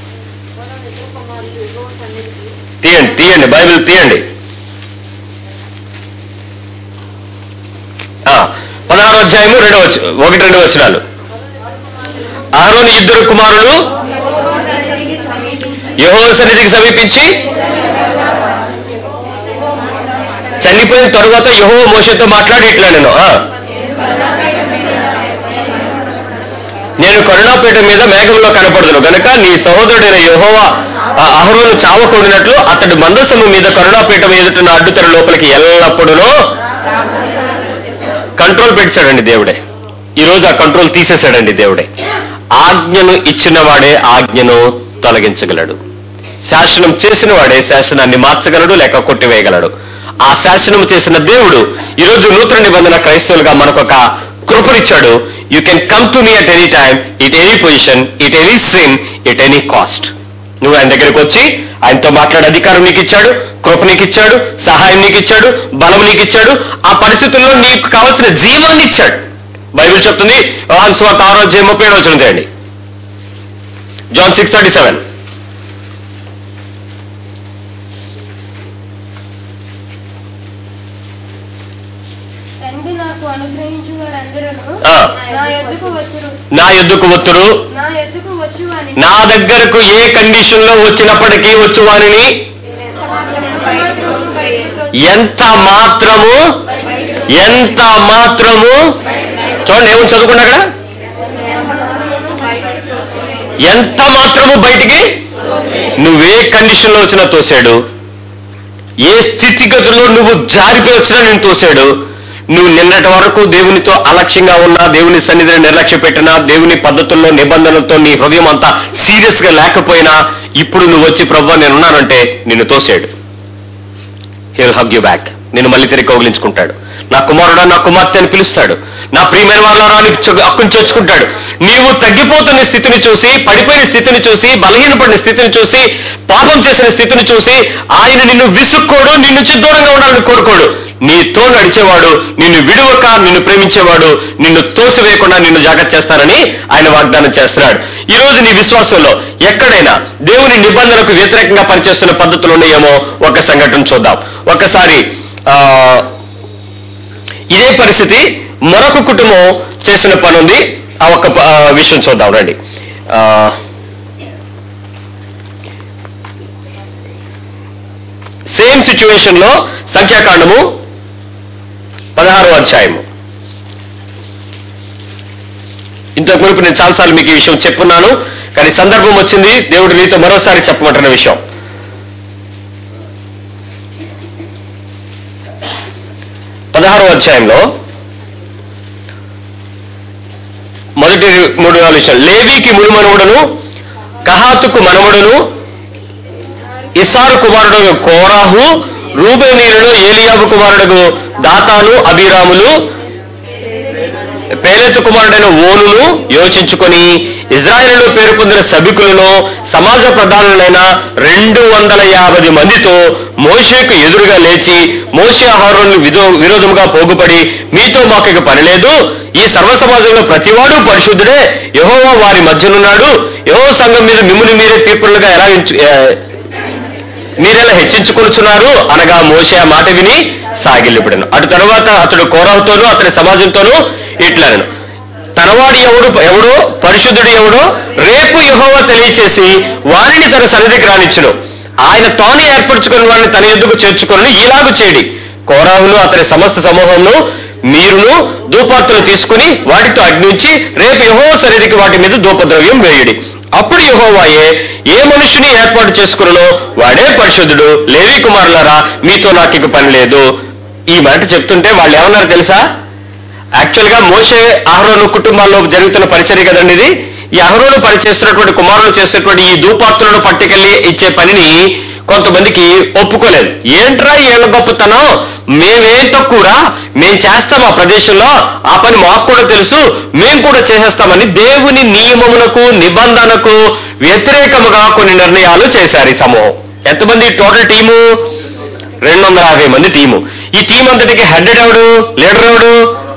తీయండి తీయండి బైబిల్ తీయండి ఆ, పదహారు అధ్యాయము రెండో వచ్చ ఒకటి రెండు వచనాలు అహరోని ఇద్దరు కుమారులు యహో సన్నిధికి సమీపించి చనిపోయిన తరువాత యహో మోసతో మాట్లాడి ఇట్లా నేను ఆ, నేను కరుణాపీఠ మీద మేఘంలో కనపడుదును గనుక నీ సహోదరుడైన యహోవా అహరోను చావకూడినట్లు అతడి మందసము మీద కరుణాపీఠం ఎదుటిన అడ్డుతెర లోపలికి ఎల్లప్పుడూ కంట్రోల్ పెట్టాడండి దేవుడే ఈ రోజు ఆ కంట్రోల్ తీసేశాడండి దేవుడే ఆజ్ఞను ఇచ్చిన వాడే ఆజ్ఞను తొలగించగలడు శాసనం చేసిన వాడే శాసనాన్ని మార్చగలడు లేక కొట్టివేయగలడు ఆ శాసనం చేసిన దేవుడు ఈరోజు నూతన నిబంధన క్రైస్తవులుగా మనకొక కృపనిచ్చాడు you can come to me at any time it any position it any sin it any cost నువ్వు ఆయన దగ్గరికి వచ్చి ఆయనతో మాట్లాడే అధికారం నీకు ఇచ్చాడు కృప నీకు ఇచ్చాడు సహాయం నీకు ఇచ్చాడు బలం నీకు ఇచ్చాడు ఆ పరిస్థితుల్లో నీకు కావాల్సిన జీవాన్ని ఇచ్చాడు బైబిల్ చెప్తుంది యోహాన్ స్వార్త ఆరో అధ్యాయం ముప్పై ఏడు వచ్చిన చేయండి జాన్ సిక్స్ థర్టీ సెవెన్ తండ్రి నాకు అనుగ్రహించు వారందరూ ఆ. నా ఎద్దుకు వచ్చురు నా ఎద్దుకు ఒత్తురు నా ఎద్దుకు వచ్చు అని నా దగ్గరకు ఏ కండిషన్ లో వచ్చినప్పటికీ వచ్చు వారిని ఎంత మాత్రము ఎంత మాత్రము చూడండి ఏముంది చదువుకున్నా అక్కడ ఎంత మాత్రము బయటికి నువ్వే కండిషన్ లో వచ్చినా తోసాడు ఏ స్థితిగతుల్లో నువ్వు జారిపోయి వచ్చినా నేను తోసాడు నువ్వు నిన్నటి వరకు దేవునితో అలక్ష్యంగా ఉన్నా దేవుని సన్నిధిని నిర్లక్ష్య పెట్టినా దేవుని పద్ధతుల్లో నిబంధనలతో నీ హృదయం అంతా సీరియస్ గా లేకపోయినా ఇప్పుడు నువ్వు వచ్చి ప్రభు నేనున్నానంటే నిన్ను తోసాడు హీల్ హగ్ యూ బ్యాక్ నేను మళ్ళీ తిరిగి కౌగిలించుకుంటాడు నా కుమారుడా నా కుమార్తె అని పిలుస్తాడు నా ప్రియమైన వాళ్ళరా అని చొ- హక్కును చేర్చుకుంటాడు నీవు తగ్గిపోతున్న స్థితిని చూసి పడిపోయిన స్థితిని చూసి బలహీనపడిన స్థితిని చూసి పాపం చేసిన స్థితిని చూసి ఆయన నిన్ను విసుక్కోడు నిన్ను నుంచి దూరంగా ఉండాలని కోరుకోడు నీతో నడిచేవాడు నిన్ను విడువక నిన్ను ప్రేమించేవాడు నిన్ను తోసివేయకుండా నిన్ను జాగ్రత్త చేస్తానని ఆయన వాగ్దానం చేస్తున్నాడు ఈ రోజు నీ విశ్వాసంలో ఎక్కడైనా దేవుని నిబంధనకు వ్యతిరేకంగా పనిచేస్తున్న పద్ధతులు ఉన్నాయేమో ఒక సంఘటన చూద్దాం ఒకసారి ఆ, ఇదే పరిస్థితి మరొక కుటుంబం చేసిన పని ఉంది ఆ ఒక్క ప- ఆ, విషయం చూద్దాం రండి ఆ, సేమ్ సిచ్యువేషన్ లో సంఖ్యాకాండము పదహారో అధ్యాయము ఇంతకు మునుపు నేను చాలాసార్లు మీకు ఈ విషయం చెప్పున్నాను కానీ సందర్భం వచ్చింది దేవుడు నీతో మరోసారి చెప్పమంటున్న విషయం పదహారో అధ్యాయంలో మొదటి మూడు నాలుగు విషయాలు లేవీకి మునుమనువుడను కహాతుకు మనముడును ఇసారు కుమారుడు కోరాహు రూబేనీయులలో ఏలియాబు కుమారుడు దాతాను అభిరాములు పేలెతు కుమారుడైన ఓనును యోచించుకొని ఇజ్రాయేలులో పేరు పొందిన సభికులను సమాజ ప్రధానులైన రెండు వందల యాభై మందితో మోషేకు ఎదురుగా లేచి మోషే ఆహారాన్ని విదో విరోధముగా పోగుపడి మీతో మాకు ఇక పని లేదు ఈ సర్వ సమాజంలో ప్రతివాడు పరిశుద్ధుడే యహోవా వారి మధ్యనున్నాడు యహో సంఘం మీద మిమ్ముని మీరే తీర్పులుగా ఎలా ఎంచు- ఏ, మీరెలా హెచ్చించుకొనుచున్నారు అనగా మోషే ఆ మాట విని సాగిల్లిపడను అటు తర్వాత అతడు కోరహతోనూ అతని సమాజంతోనూ ఇట్లనను తనవాడు ఎవడు ఎవడో పరిశుద్ధుడు ఎవడో రేపు యెహోవా తెలియచేసి వారిని తన సన్నిధికి రానిచ్చును ఆయన తాను ఏర్పరచుకుని వారిని తన ఎద్దుకు చేర్చుకొని ఈలాగు చేయడి కోరాహును అతని సమస్త సమూహంను మీరును ధూపార్తులు తీసుకుని వాటితో అగ్నించి రేపు యహో సన్నిధికి వాటి మీద ధూపద్రవ్యం వేయుడి అప్పుడు యహోవాయే ఏ మనుషుని ఏర్పాటు చేసుకున్నో వాడే పరిశుద్ధుడు లేవి కుమారులారా మీతో నాకు ఇక పని లేదు ఈ మాట చెప్తుంటే వాళ్ళు ఏమన్నారు తెలుసా యాక్చువల్ గా మోసే అహరోను కుటుంబాల్లో జరుగుతున్న పరిచర్య కదండి ఇది ఈ అహరోను పనిచేస్తున్నటువంటి కుమారులు చేస్తున్నటువంటి ఈ ధూపాత్తులను పట్టుకెళ్లి ఇచ్చే పనిని కొంతమందికి ఒప్పుకోలేదు ఏంట్రా ఏళ్ళ గొప్పతనం మేమేం తక్కువరా మేం చేస్తాం ఆ ప్రదేశంలో ఆ పని మాకు కూడా తెలుసు మేం కూడా చేసేస్తామని దేవుని నియమములకు నిబంధనకు వ్యతిరేకముగా కొన్ని నిర్ణయాలు చేశారు ఈ సమూహం ఎంతమంది టోటల్ టీము రెండు వందల యాభై మంది టీము ఈ టీం అంతటికి హెడ్ ఎవడు లీడర్ ఎవడు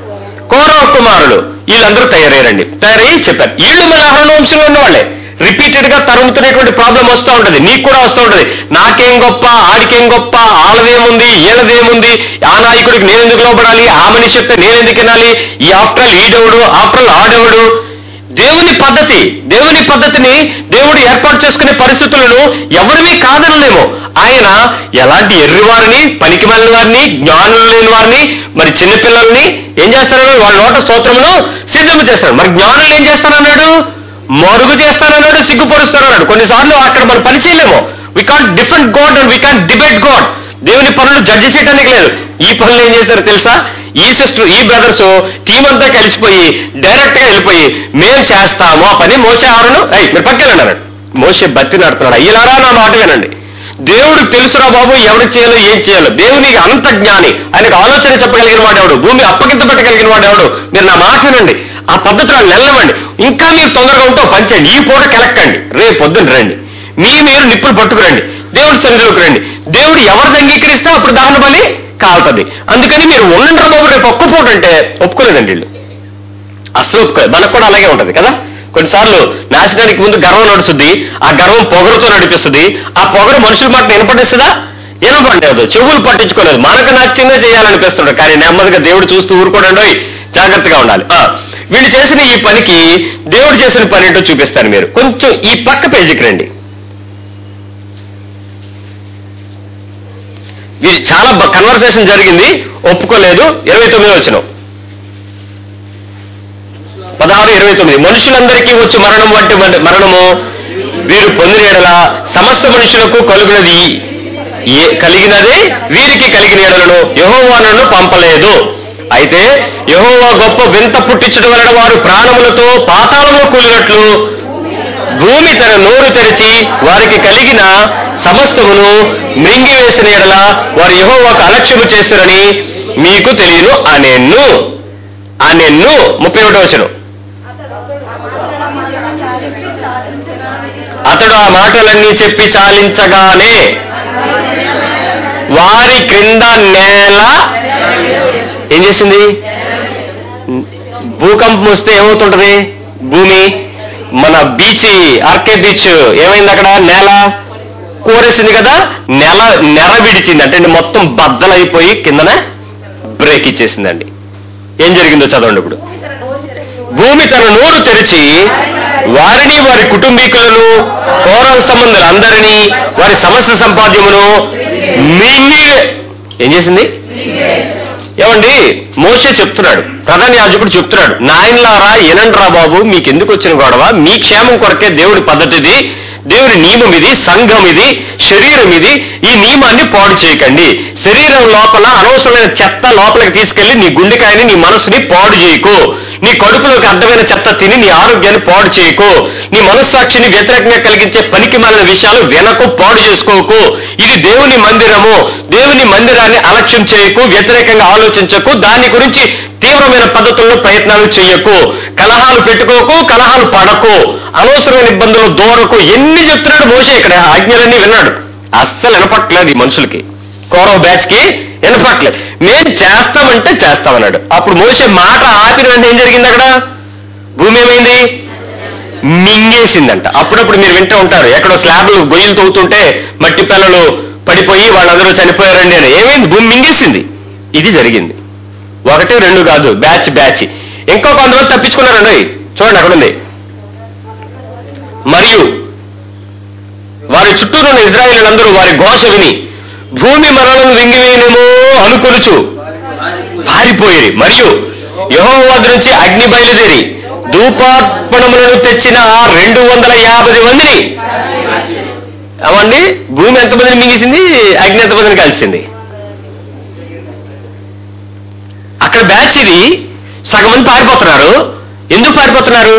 కౌరవ కుమారులు వీళ్ళందరూ తయారయ్యారండి తయారయ్యి చెప్పారు వీళ్ళు మన అహరణ వంశంలో ఉన్నవాళ్ళే రిపీటెడ్ గా తరుముతున్నటువంటి ప్రాబ్లం వస్తూ ఉంటది నీకు కూడా వస్తూ ఉంటది నాకేం గొప్ప ఆడికేం గొప్ప ఆళ్ళదేముంది ఈళ్ళదేముంది ఆ నాయకుడికి నేను ఎందుకు లోపడాలి ఆ మనిషి చెప్తే నేను ఎందుకు వినాలి ఈ ఆఫ్టర్ ఆల్ ఈడెవడు ఆఫ్టర్ ఆల్ ఆడెవడు దేవుని పద్ధతి దేవుని పద్ధతిని దేవుడు ఏర్పాటు చేసుకునే పరిస్థితులను ఎవరివి కాదనలేము ఆయన ఎలాంటి ఎర్రివారిని పనికి మాలిన వారిని జ్ఞానులు లేని వారిని మరి చిన్నపిల్లల్ని ఏం చేస్తారన్నాడు వాళ్ళ నోట స్తోత్రమును సిద్ధము చేస్తాడు మరి జ్ఞానులు ఏం చేస్తానన్నాడు మరుగు చేస్తానన్నాడు సిగ్గుపరుస్తానన్నాడు కొన్నిసార్లు అక్కడ మనం పని చేయలేము we can't different God and we can't debate God దేవుని పనులు జడ్జి చేయడానికి లేదు ఈ పనులు ఏం చేశారు తెలుసా ఈ సిస్టర్ ఈ బ్రదర్స్ టీం అంతా కలిసిపోయి డైరెక్ట్ గా వెళ్ళిపోయి మేం చేస్తాము ఆ పని మోసే ఆరును అయ్యి మీరు పక్కన అన్నాడు మోసే బతి నడుతున్నాడు అయ్యలారా నా మాట వినండి దేవుడికి తెలుసురా బాబు ఎవరు చేయాలో ఏం చేయాలో దేవునికి అనంత జ్ఞాని ఆయనకు ఆలోచన చెప్పగలిగిన వాడు ఎవడు భూమి అప్పగింత పెట్టగలిగిన వాడు ఎవడు మీరు నా మాట వినండి ఆ పద్ధతిలో నెల్లవండి ఇంకా మీరు తొందరగా ఉంటే ఓ పని చేయండి ఈ పూట కెలక్కండి రేపు పొద్దున్న రండి మీ మీరు నిప్పులు పట్టుకురండి దేవుడి సన్నిధిలోకి రండి దేవుడు ఎవరిది అంగీకరిస్తే అప్పుడు దహన బలి కాలుతుంది అందుకని మీరు ఉండండి రా బాబు రేపు ఒక్క పూట అంటే ఒప్పుకోలేదండి వీళ్ళు అసలు ఒప్పుకోలేదు మనకు కూడా అలాగే ఉంటది కదా కొన్నిసార్లు నాశనానికి ముందు గర్వం నడుస్తుంది ఆ గర్వం పొగరుతో నడిపిస్తుంది ఆ పొగరు మనుషుల మాట వినపడేస్తుందా వినపడలేదు చెవులు పట్టించుకోలేదు మనకు నచ్చిందే చేయాలనిపిస్తున్నాడు కానీ నెమ్మదిగా దేవుడు చూస్తూ ఊరుకోడండి జాగ్రత్తగా ఉండాలి ఆ, వీళ్ళు చేసిన ఈ పనికి దేవుడు చేసిన పని ఏంటో చూపిస్తాను మీరు కొంచెం ఈ పక్క పేజీకి రండి వీరు చాలా కన్వర్సేషన్ జరిగింది ఒప్పుకోలేదు ఇరవై తొమ్మిది వచ్చిన పదహారు ఇరవై తొమ్మిది మనుషులందరికీ వచ్చి మరణం వంటి వంటి మరణము వీరు పొందిన ఎడల సమస్త మనుషులకు కలుగునది ఏ కలిగినది వీరికి కలిగిన ఎడలను యహోవానను పంపలేదు అయితే యహోవా గొప్ప వింత పుట్టించడం వలన వారు ప్రాణములతో పాతాళంలో కూలినట్లు భూమి తన నోరు తెరిచి వారికి కలిగిన సమస్తమును మృంగివేసిన ఎడల వారు యెహోవాకు అలక్ష్యము చేస్తారని మీకు తెలియను అనెన్ను అనెన్ను ముప్పై ఒకటో వచ్చను అతడు ఆ మాటలన్నీ చెప్పి చాలించగానే వారి క్రింద నేల ఏం చేసింది భూకంపం వస్తే ఏమవుతుంటది భూమి మన బీచ్ ఆర్కే బీచ్ ఏమైంది అక్కడ నేల కోరేసింది కదా నెల నెర విడిచింది అంటే మొత్తం బద్దలైపోయి కిందన బ్రేక్ ఇచ్చేసిందండి ఏం జరిగిందో చదవండి ఇప్పుడు భూమి తన నోరు తెరిచి వారిని వారి కుటుంబీకులను కౌరవ సంబంధులందరినీ వారి సమస్త సంపాద్యమును మింగి ఏం చేసింది ఏమండి మోసే చెప్తున్నాడు ప్రధాన యాజకుడు చెప్తున్నాడు నాయనలారా ఎనండ్రా బాబు మీకెందుకు వచ్చిన గొడవ మీ క్షేమం కొరకే దేవుడి పద్ధతి ఇది దేవుడి నియమం ఇది సంఘం ఇది శరీరం ఇది ఈ నియమాన్ని పాడు చేయకండి శరీరం లోపల అనవసరమైన చెత్త లోపలికి తీసుకెళ్లి నీ గుండెకాయని నీ మనసుని పాడు చేయకు నీ కడుపులోకి అడ్డమైన చెత్త తిని నీ ఆరోగ్యాన్ని పాడు చేయకు నీ మనస్సాక్షిని వ్యతిరేకంగా కలిగించే పనికి మాలిన విషయాలు వెనకు పాడు చేసుకోకు ఇది దేవుని మందిరము దేవుని మందిరాన్ని అలక్ష్యం చేయకు వ్యతిరేకంగా ఆలోచించకు దాని గురించి తీవ్రమైన పద్ధతుల్లో ప్రయత్నాలు చేయకు కలహాలు పెట్టుకోకు కలహాలు పడకు అనవసరమైన ఇబ్బందులు దూరకు ఎన్ని చెప్తున్నాడు మోసే ఇక్కడ ఆజ్ఞలన్నీ విన్నాడు అస్సలు వినపట్లేదు ఈ మనుషులకి కౌరవ బ్యాచ్ కి వినపట్లేదు మేం చేస్తామంటే చేస్తామన్నాడు అప్పుడు మోసే మాట ఆపిన వెంటనే ఏం జరిగింది అక్కడ భూమి ఏమైంది మింగేసిందంట అప్పుడప్పుడు మీరు వింటూ ఉంటారు ఎక్కడో స్లాబ్లు గొయ్యలు తవ్వుతుంటే మట్టి పిల్లలు పడిపోయి వాళ్ళందరూ చనిపోయారండి అని ఏమైంది భూమి మింగేసింది ఇది జరిగింది ఒకటి రెండు కాదు బ్యాచ్ బ్యాచ్ ఇంకో కొంతమంది తప్పించుకున్నారండి చూడండి అక్కడ ఉంది మరియు వారి చుట్టూరున్న ఇజ్రాయిలందరూ వారి ఘోష విని భూమి మనలను వింగివేయనేమో అనుకొనుచు పారిపోయి మరియు యహోవా నుంచి అగ్ని బయలుదేరి ధూపార్పణములను తెచ్చిన రెండు వందల యాభై మందిని అవండి భూమి ఎంతమందిని మింగేసింది అగ్ని ఎంతమందిని కలిసింది అక్కడ బ్యాచ్ ఇది సగం మంది పారిపోతున్నారు ఎందుకు పారిపోతున్నారు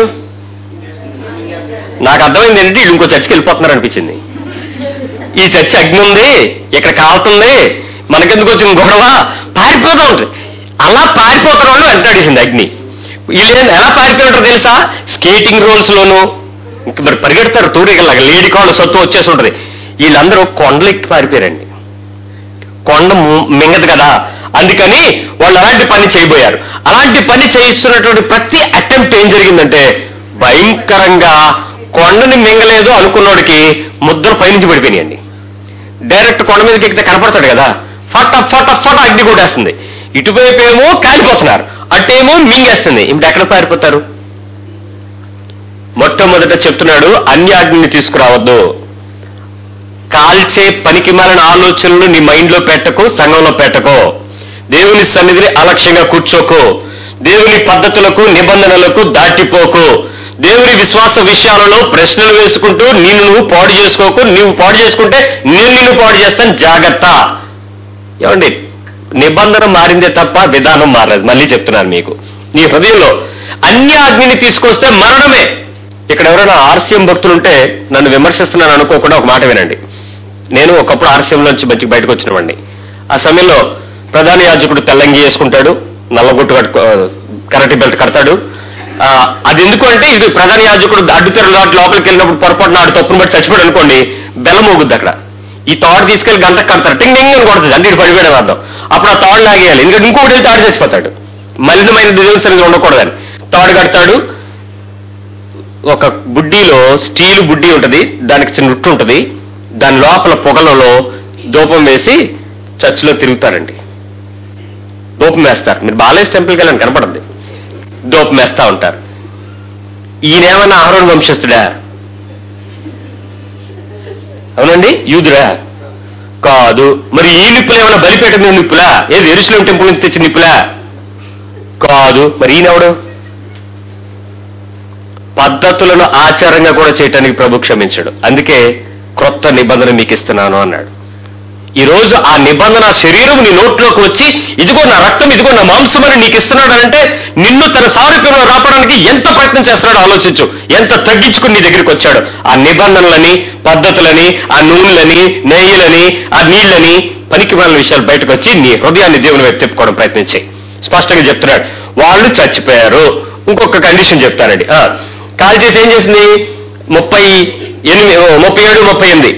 నాకు అర్థమైంది ఏంటంటే వీళ్ళు ఇంకో చర్చికి వెళ్ళిపోతున్నారు అనిపించింది ఈ చర్చి అగ్ని ఉంది ఇక్కడ కాలుతుంది మనకెందుకు వచ్చిన గొడవ పారిపోతూ ఉంటుంది అలా పారిపోతున్న వాళ్ళు వెంటాడేసింది అగ్ని వీళ్ళు ఏంది ఎలా పారిపోయి ఉంటారు తెలుసా స్కేటింగ్ రోల్స్ లోను ఇంక మరి పరిగెడతారు తూరికలాగా లేడీ కాళ్ళు సత్తు వచ్చేసి ఉంటుంది వీళ్ళందరూ కొండలు ఎక్కి పారిపోయారండి కొండ ము- మింగదు కదా అందుకని వాళ్ళు అలాంటి పని చేయబోయారు అలాంటి పని చేయిస్తున్నటువంటి ప్రతి అటెంప్ట్ ఏం జరిగిందంటే భయంకరంగా కొండని మింగలేదు అనుకున్నోడికి ముద్దలు పైనుంచి పడిపోయినాయండి డైరెక్ట్ కొండ మీదకి ఎక్కితే కనపడతాడు కదా ఫట ఫట ఫట అగ్ని కొట్టేస్తుంది ఇటువైపు ఏమో కాలిపోతున్నారు అటేమో మింగేస్తుంది ఇప్పుడు ఎక్కడ పారిపోతారు మొట్టమొదట చెప్తున్నాడు అన్యాగ్ని తీసుకురావద్దు కాల్చే పనికి మాలిన ఆలోచనలు నీ మైండ్లో పెట్టకు సంఘంలో పెట్టకో దేవుని సన్నిధిని అలక్ష్యంగా కూర్చోకు దేవుని పద్ధతులకు నిబంధనలకు దాటిపోకు దేవుని విశ్వాస విషయాలలో ప్రశ్నలు వేసుకుంటూ నిన్ను నువ్వు పాడు చేసుకోకు నువ్వు పాడు చేసుకుంటే నేను నిన్ను పాడు చేస్తాను జాగ్రత్త ఏమండి నిబంధన మారిందే తప్ప విధానం మారలేదు మళ్ళీ చెప్తున్నాను మీకు నీ హృదయంలో అన్య అగ్నిని తీసుకొస్తే మరణమే ఇక్కడ ఎవరైనా ఆర్సీఎం భక్తులుంటే నన్ను విమర్శిస్తున్నాను అనుకోకుండా ఒక మాట వినండి నేను ఒకప్పుడు ఆర్సీఎం నుంచి బయటికి బయటకు వచ్చినవాడిని ఆ సమయంలో ప్రధాన యాజకుడు తెల్లంగి వేసుకుంటాడు నల్లగొట్టు కట్టుకో కరటి బెల్ట్ కడతాడు ఆ, అది ఎందుకు అంటే ఇది ప్రధాన యాజకుడు అడ్డుతెరలు దాటి లోపలికి వెళ్ళినప్పుడు పొరపాటున ఆడు తప్పును బట్టి చచ్చిపోయాడు అనుకోండి బెల్లం మోగుద్ది అక్కడ ఈ తాడు తీసుకెళ్లి గంట కడతారు టింగ్ టింగ్ అని కొడుతుంది అంటే ఇటు పడిపోయాడు అర్థం అప్పుడు ఆ తాడు లాగేయాలి ఎందుకంటే ఇంకొకటి వెళ్తే ఆడు చచ్చిపోతాడు మలినమైన దేవుని సరిగ్గా ఉండకూడదని తాడు కడతాడు ఒక బుడ్డీలో స్టీలు బుడ్డీ ఉంటది దానికి చిన్న రుట్టు ఉంటది దాని లోపల పొగలలో దూపం వేసి చర్చిలో తిరుగుతారండి దూపం వేస్తారు మీరు బాలేజ్ టెంపుల్కి వెళ్ళని కనపడద్ది దూపం వేస్తా ఉంటారు ఈయనేమన్నా ఆహారం వంశస్థుడా అవునండి యూదురా కాదు మరి ఈ నిప్పులు ఏమైనా బలిపేట మీద నిప్పులా ఏది ఎరుసలేం టెంపుల్ నుంచి తెచ్చిన నిప్పులా కాదు మరి ఈయనెవడు పద్ధతులను ఆచారంగా కూడా చేయటానికి ప్రభు క్షమించాడు అందుకే క్రొత్త నిబంధన మీకు ఇస్తున్నాను అన్నాడు ఈ రోజు ఆ నిబంధన శరీరం నీ నోట్లోకి వచ్చి ఇదిగో నా రక్తం ఇదిగో నా మాంసం అని నీకు ఇస్తున్నాడు అంటే నిన్ను తన సారూప్యంలో రాపడానికి ఎంత ప్రయత్నం చేస్తున్నాడో ఆలోచించు ఎంత తగ్గించుకుని నీ దగ్గరికి వచ్చాడు ఆ నిబంధనలని పద్ధతులని ఆ నూనెలని నెయ్యిలని ఆ నీళ్ళని పనికి వాళ్ళ విషయాలు బయటకు వచ్చి నీ హృదయాన్ని దేవుని వైపు తిప్పుకోవడం ప్రయత్నించి స్పష్టంగా చెప్తున్నాడు వాళ్ళు చచ్చిపోయారు ఇంకొక కండిషన్ చెప్తానండి ఆ, కాల్ చేసి ఏం చేసింది ముప్పై ఎనిమిది ఓ, ముప్పై ఏడు ముప్పై ఎనిమిది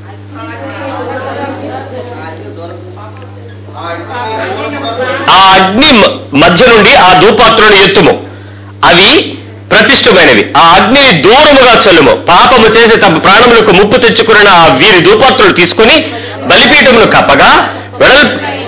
ఆ అగ్ని మ- మధ్య నుండి ఆ ధూపాత్రులను ఎత్తుము అవి ప్రతిష్టమైనవి ఆ అగ్నిని దూరముగా చల్లుము పాపము చేసి తమ ప్రాణములకు ముప్పు తెచ్చుకున్న ఆ వీరి ధూపాత్రులు తీసుకుని బలిపీఠమును కప్పగా వెడల్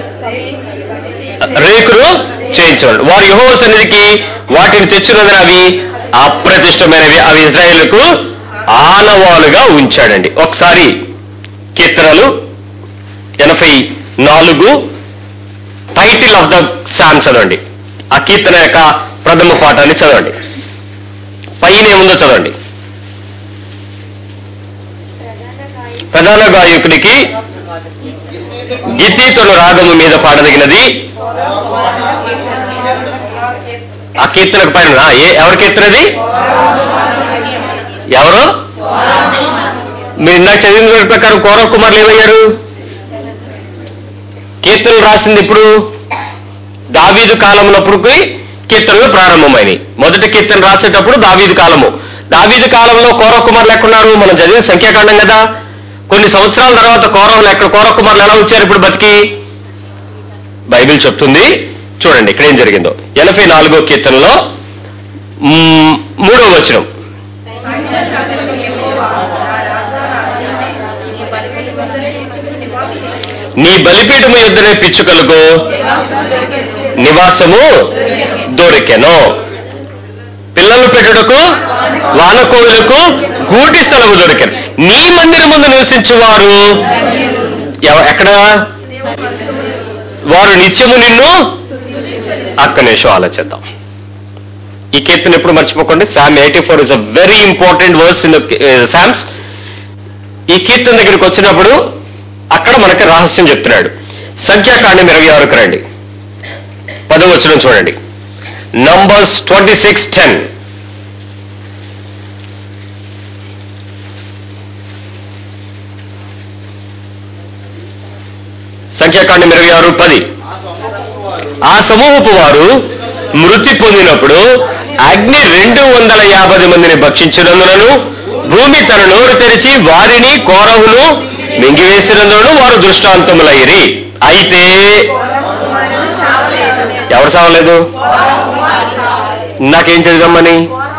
రేకులు చేయించండి వారు యహో సన్నిధికి వాటిని తెచ్చినదని అవి అప్రతిష్టమైనవి అవి ఇజ్రాయేళ్లకు ఆనవాలుగా ఉంచాడండి ఒకసారి కీర్తనలు ఎనభై నాలుగు టైటిల్ ఆఫ్ ద సామ్ చదవండి ఆ కీర్తన యొక్క ప్రథమ పాఠాన్ని చదవండి పైన ఏముందో చదవండి ప్రధాన గాయకుడికి గితీతుల రాగము మీద పాడదగినది ఆ కీర్తనకు పైన ఆ, ఏ ఎవరి కీర్తనది ఎవరు మీరు ఇందాక చదివిన దాని ప్రకారం కౌరవ కుమారులు ఏమయ్యారు కీర్తనలు రాసింది ఇప్పుడు దావీదు కాలంలోప్పుడుకి కీర్తనలు ప్రారంభమైనవి మొదటి కీర్తన రాసేటప్పుడు దావీదు కాలము దావీదు కాలంలో కౌరవ కుమారులు ఎక్కడున్నారు మనం చదివిన సంఖ్యాకాండం కదా కొన్ని సంవత్సరాల తర్వాత కౌరవులు ఎక్కడ కౌరవ కుమారులు ఎలా వచ్చారు ఇప్పుడు బతికి బైబిల్ చెప్తుంది చూడండి ఇక్కడ ఏం జరిగిందో ఎనభై నాలుగో కీర్తనలో మ్మ్, మూడో వచనం నీ బలిపీఠము యుద్ధనే పిచ్చుకలకు నివాసము దొరికెను పిల్లలు పెట్టుటకు వానకోవులకు గూటి స్థలము దొరికెను నీ మందిరం ముందు నివసించువారు ఎవ- ఎక్కడ వారు నిత్యము నిన్ను అక్క నిమిషం ఆలోచిద్దాం ఈ కీర్తన ఎప్పుడు మర్చిపోకండి psalm eighty four is a very important verse in psalms ఈ కీర్తన దగ్గరికి వచ్చినప్పుడు అక్కడ మనకి రహస్యం చెప్తున్నాడు సంఖ్యాకాండం ఇరవై ఆరుకు రండి పదవచనం చూడండి నంబర్స్ ట్వంటీ సిక్స్ టెన్ సంఖ్యాకాండం ఇరవై ఆరు పది ఆ సమూహపు వారు ఆ సమూహపు వారు మృతి పొందినప్పుడు అగ్ని రెండు వందల యాభై మందిని భక్షించినందునను భూమి తన నోరు తెరిచి వారిని కోరవును మింగివేసినందును వారు దృష్టాంతములయ్యి అయితే ఎవరు చావలేదు నాకేం చదివామని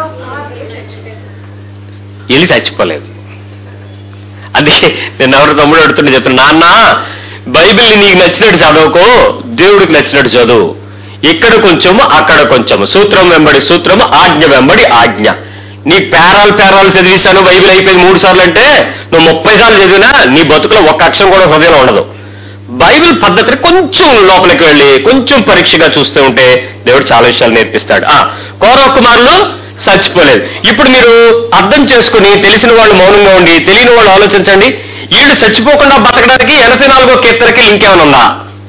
వెళ్ళి చచ్చిపోలేదు అందుకే నేను ఎవరు తమ్ముడు అడుగుతుంటే చెప్తున్నా నాన్న బైబిల్ని నీకు నచ్చినట్టు చదవకో దేవుడికి నచ్చినట్టు చదువు ఇక్కడ కొంచెము అక్కడ కొంచెము సూత్రం వెంబడి సూత్రము ఆజ్ఞ వెంబడి ఆజ్ఞ నీ పేరాలు పేరాలు చదివిస్తాను బైబిల్ అయిపోయింది మూడు సార్లు అంటే నువ్వు ముప్పై సార్లు చదివినా నీ బతుకులో ఒక్క అక్షరం కూడా హృదయంలో ఉండదు బైబిల్ పద్ధతిని కొంచెం లోపలికి వెళ్ళి కొంచెం పరీక్షగా చూస్తూ ఉంటే దేవుడు చాలా విషయాలు నేర్పిస్తాడు ఆ కౌరవ కుమారులు చచ్చిపోలేదు ఇప్పుడు మీరు అర్థం చేసుకుని తెలిసిన వాళ్ళు మౌనంగా ఉండి తెలియని వాళ్ళు ఆలోచించండి వీళ్ళు చచ్చిపోకుండా బతకడానికి ఎనభై నాలుగో కీర్తనకి లింక్ ఏమైనా ఉందా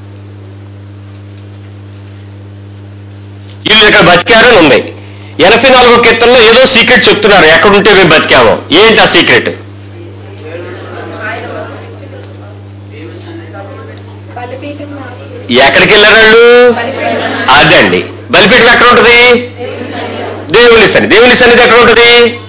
వీళ్ళు ఇక్కడ బతికారని ఉంది ఎనభై నాలుగో కీర్తనలో ఏదో సీక్రెట్ చెప్తున్నారు ఎక్కడుంటే మేము బతికామో ఏంటి ఆ సీక్రెట్ ఎక్కడికి వెళ్ళారు వాళ్ళు అదండి బలిపీఠం ఎక్కడ ఉంటుంది దేవుని సన్నిధి దేవుని సన్నిధి ఎక్కడ ఉంటుంది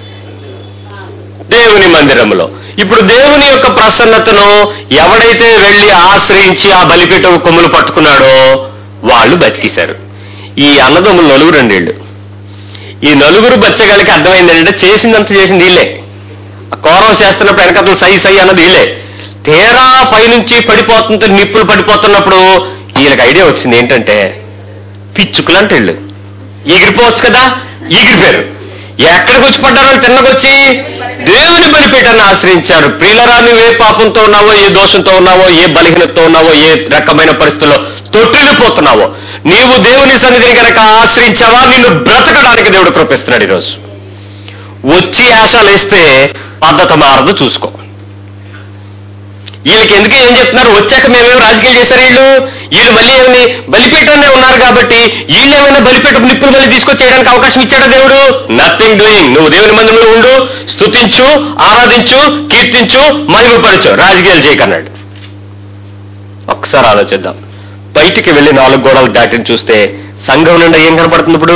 దేవుని మందిరంలో ఇప్పుడు దేవుని యొక్క ప్రసన్నతను ఎవడైతే వెళ్లి ఆశ్రయించి ఆ బలిపీఠం కొమ్ములు పట్టుకున్నాడో వాళ్ళు బతికేశారు ఈ అన్నదమ్ములు నలుగురు రెండేళ్ళు ఈ నలుగురు బచ్చగాళ్ళకి అర్థమైంది ఏంటంటే చేసిందంత చేసింది వీళ్ళే ఆ కోరం చేస్తున్నప్పుడు వెనకతలు సై సై అన్నది వీళ్ళే తీరా పైనుంచి పడిపోతుంటే నిప్పులు పడిపోతున్నప్పుడు వీళ్ళకి ఐడియా వచ్చింది ఏంటంటే పిచ్చుకులు అంటే వీళ్ళు ఎగిరిపోవచ్చు కదా ఎగిరిపోయారు ఎక్కడికి వచ్చి పడ్డారో తిన్నకొచ్చి దేవుని బలిపీఠాన్ని ఆశ్రయించారు ప్రియులరా నువ్వు ఏ పాపంతో ఉన్నావో ఏ దోషంతో ఉన్నావో ఏ బలహీనతతో ఉన్నావో ఏ రకమైన పరిస్థితుల్లో తొట్టిల్లిపోతున్నావో నీవు దేవుని సన్నిధిని కనుక ఆశ్రయించావా నిన్ను బ్రతకడానికి దేవుడు కృపిస్తున్నాడు ఈరోజు వచ్చి ఆశాలు వేస్తే పద్ధతి మారదు చూసుకో వీళ్ళకి ఎందుకు ఏం చెప్తున్నారు వచ్చాక మేమేం రాజకీయాలు చేశారు వీళ్ళు వీళ్ళు మళ్ళీ ఏమని బలిపీఠంలో ఉన్నారు కాబట్టి వీళ్ళు ఏమైనా బలిపీఠం నిప్పులు మళ్ళీ తీసుకొచ్చేయడానికి అవకాశం ఇచ్చాడా దేవుడు నథింగ్ డూయింగ్ నువ్వు దేవుని మందిరంలో ఉండు స్తుతించు ఆరాధించు కీర్తించు మహిమపరచు రాజకీయాలు చేయకన్నాడు ఒక్కసారి ఆలోచిద్దాం బయటికి వెళ్ళి నాలుగు గోడలు దాటిని చూస్తే సంఘం నుండి ఏం కనపడుతుంది ఇప్పుడు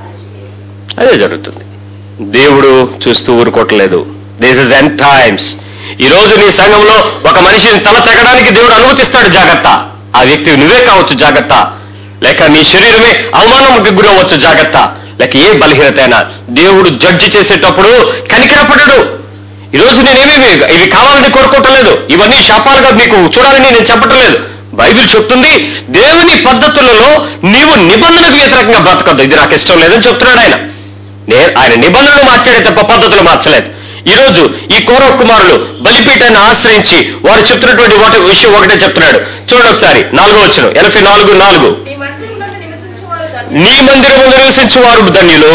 అదే జరుగుతుంది దేవుడు చూస్తూ ఊరుకోవట్లేదు దిస్ ఇస్ ఎన్ టైమ్స్ ఈ రోజు నీ సంఘంలో ఒక మనిషిని తల తెగడానికి దేవుడు అనుమతిస్తాడు జాగ్రత్త ఆ వ్యక్తి నువ్వే కావచ్చు జాగ్రత్త లేక నీ శరీరమే అవమానంకి గురవచ్చు జాగ్రత్త లేక ఏ బలహీనత అయినా దేవుడు జడ్జి చేసేటప్పుడు కనికరపడడు ఈ రోజు నేనేమి ఇవి కావాలని కోరుకోవటం లేదు ఇవన్నీ శాపాలుగా మీకు చూడాలని నేను చెప్పటం లేదు బైబిల్ చెప్తుంది దేవుని పద్ధతులలో నీవు నిబంధనకు వ్యతిరేకంగా బ్రతకద్దు ఇది నాకు ఇష్టం లేదని చెప్తున్నాడు ఆయన నే- ఆయన నిబంధనలు మార్చాడే తప్ప పద్ధతులు మార్చలేదు ఈ రోజు ఈ కౌరవ కుమారులు బలిపీఠాన్ని ఆశ్రయించి వారు చెప్తున్నటువంటి ఒకటి విషయం ఒకటే చెప్తున్నాడు చూడండి ఒకసారి నాలుగో వచ్చిన ఎనభై నాలుగు నాలుగు నీ మందిరంలో నివసించువారు నీ మందిరము నివసించు వారు ధన్యులు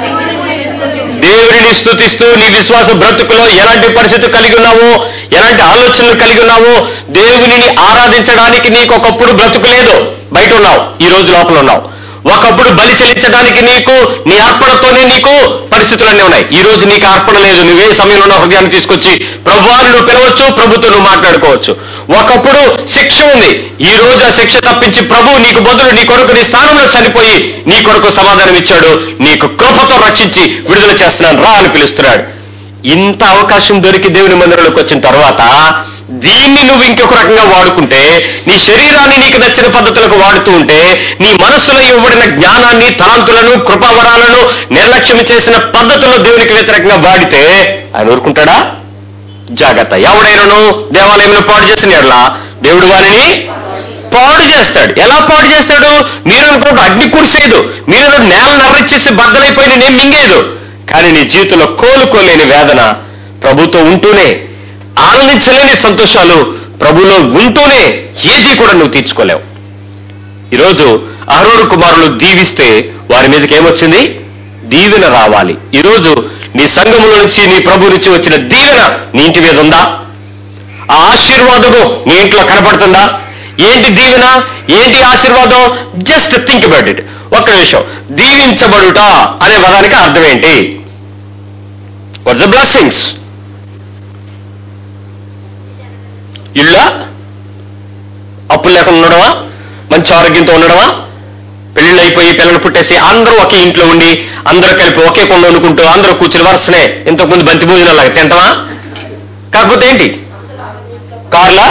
దేవుడిని స్తుతిస్తూ నీ విశ్వాస బ్రతుకులో ఎలాంటి పరిస్థితి కలిగి ఉన్నావో ఎలాంటి ఆలోచనలు కలిగి ఉన్నావో దేవునిని ఆరాధించడానికి నీకు ఒకప్పుడు బ్రతుకు లేదు బయట ఉన్నావు ఈ రోజు లోపల ఉన్నావు ఒకప్పుడు బలి చెల్లించడానికి నీకు నీ అర్పణతోనే నీకు పరిస్థితులన్నీ ఉన్నాయి ఈ రోజు నీకు అర్పణ లేదు నువ్వే సమయంలో ఉన్న హృదయాన్ని తీసుకొచ్చి ప్రభువారు నువ్వు పిలవచ్చు ప్రభుత్వం నువ్వు మాట్లాడుకోవచ్చు ఒకప్పుడు శిక్ష ఉంది ఈ రోజు ఆ శిక్ష తప్పించి ప్రభు నీకు బదులు నీ కొరకు నీ స్థానంలో చనిపోయి నీ కొరకు సమాధానం ఇచ్చాడు నీకు కృపతో రక్షించి విడుదల చేస్తున్నాను రా అని పిలుస్తున్నాడు ఇంత అవకాశం దొరికి దేవుని మందిరంలోకి వచ్చిన తర్వాత దీన్ని నువ్వు ఇంకొక రకంగా వాడుకుంటే నీ శరీరాన్ని నీకు నచ్చిన పద్ధతులకు వాడుతూ ఉంటే నీ మనస్సులో ఇవ్వబడిన జ్ఞానాన్ని తలాంతులను కృపావరాలను నిర్లక్ష్యం చేసిన పద్ధతుల్లో దేవునికి వ్యతిరేకంగా వాడితే ఆయన ఊరుకుంటాడా జాగ్రత్త ఎవడైనాను దేవాలయంలో పాడు చేసిన ఎడలా దేవుడు వారిని పాడు చేస్తాడు ఎలా పాడు చేస్తాడు మీరు అనుకుంటే అగ్ని కురిసేదు మీరు నేల నర్రిచ్చేసి బద్దలైపోయి నేను మింగేదు కానీ నీ జీవితంలో కోలుకోలేని వేదన ప్రభుతో ఉంటూనే ఆనందించలేని సంతోషాలు ప్రభులో ఉంటూనే ఏది కూడా నువ్వు తీర్చుకోలేవు ఈరోజు అహరోడు కుమారులు దీవిస్తే వారి మీదకి ఏమొచ్చింది దీవెన రావాలి ఈరోజు నీ సంఘముల నుంచి నీ ప్రభు నుంచి వచ్చిన దీవెన నీ ఇంటి మీద ఉందా ఆ ఆశీర్వాదము నీ ఇంట్లో కనపడుతుందా ఏంటి దీవెన ఏంటి ఆశీర్వాదం జస్ట్ థింక్ అబౌట్ ఇట్ ఒక్క నిమిషం దీవించబడుట అనే పదానికి అర్థం ఏంటి వాట్స్ ద బ్లెస్సింగ్స్ ఇళ్ళ అప్పులు లేకుండా ఉండడమా మంచి ఆరోగ్యంతో ఉండడమా పెళ్లిళ్ళు అయిపోయి పిల్లలు పుట్టేసి అందరూ ఒకే ఇంట్లో ఉండి అందరూ కలిపి ఒకే కొండ వండుకుంటూ అందరూ కూర్చుని వరుసనే ఇంతకుముందు బంతి భోజనాలు తింటామా కాకపోతే ఏంటి కార్లా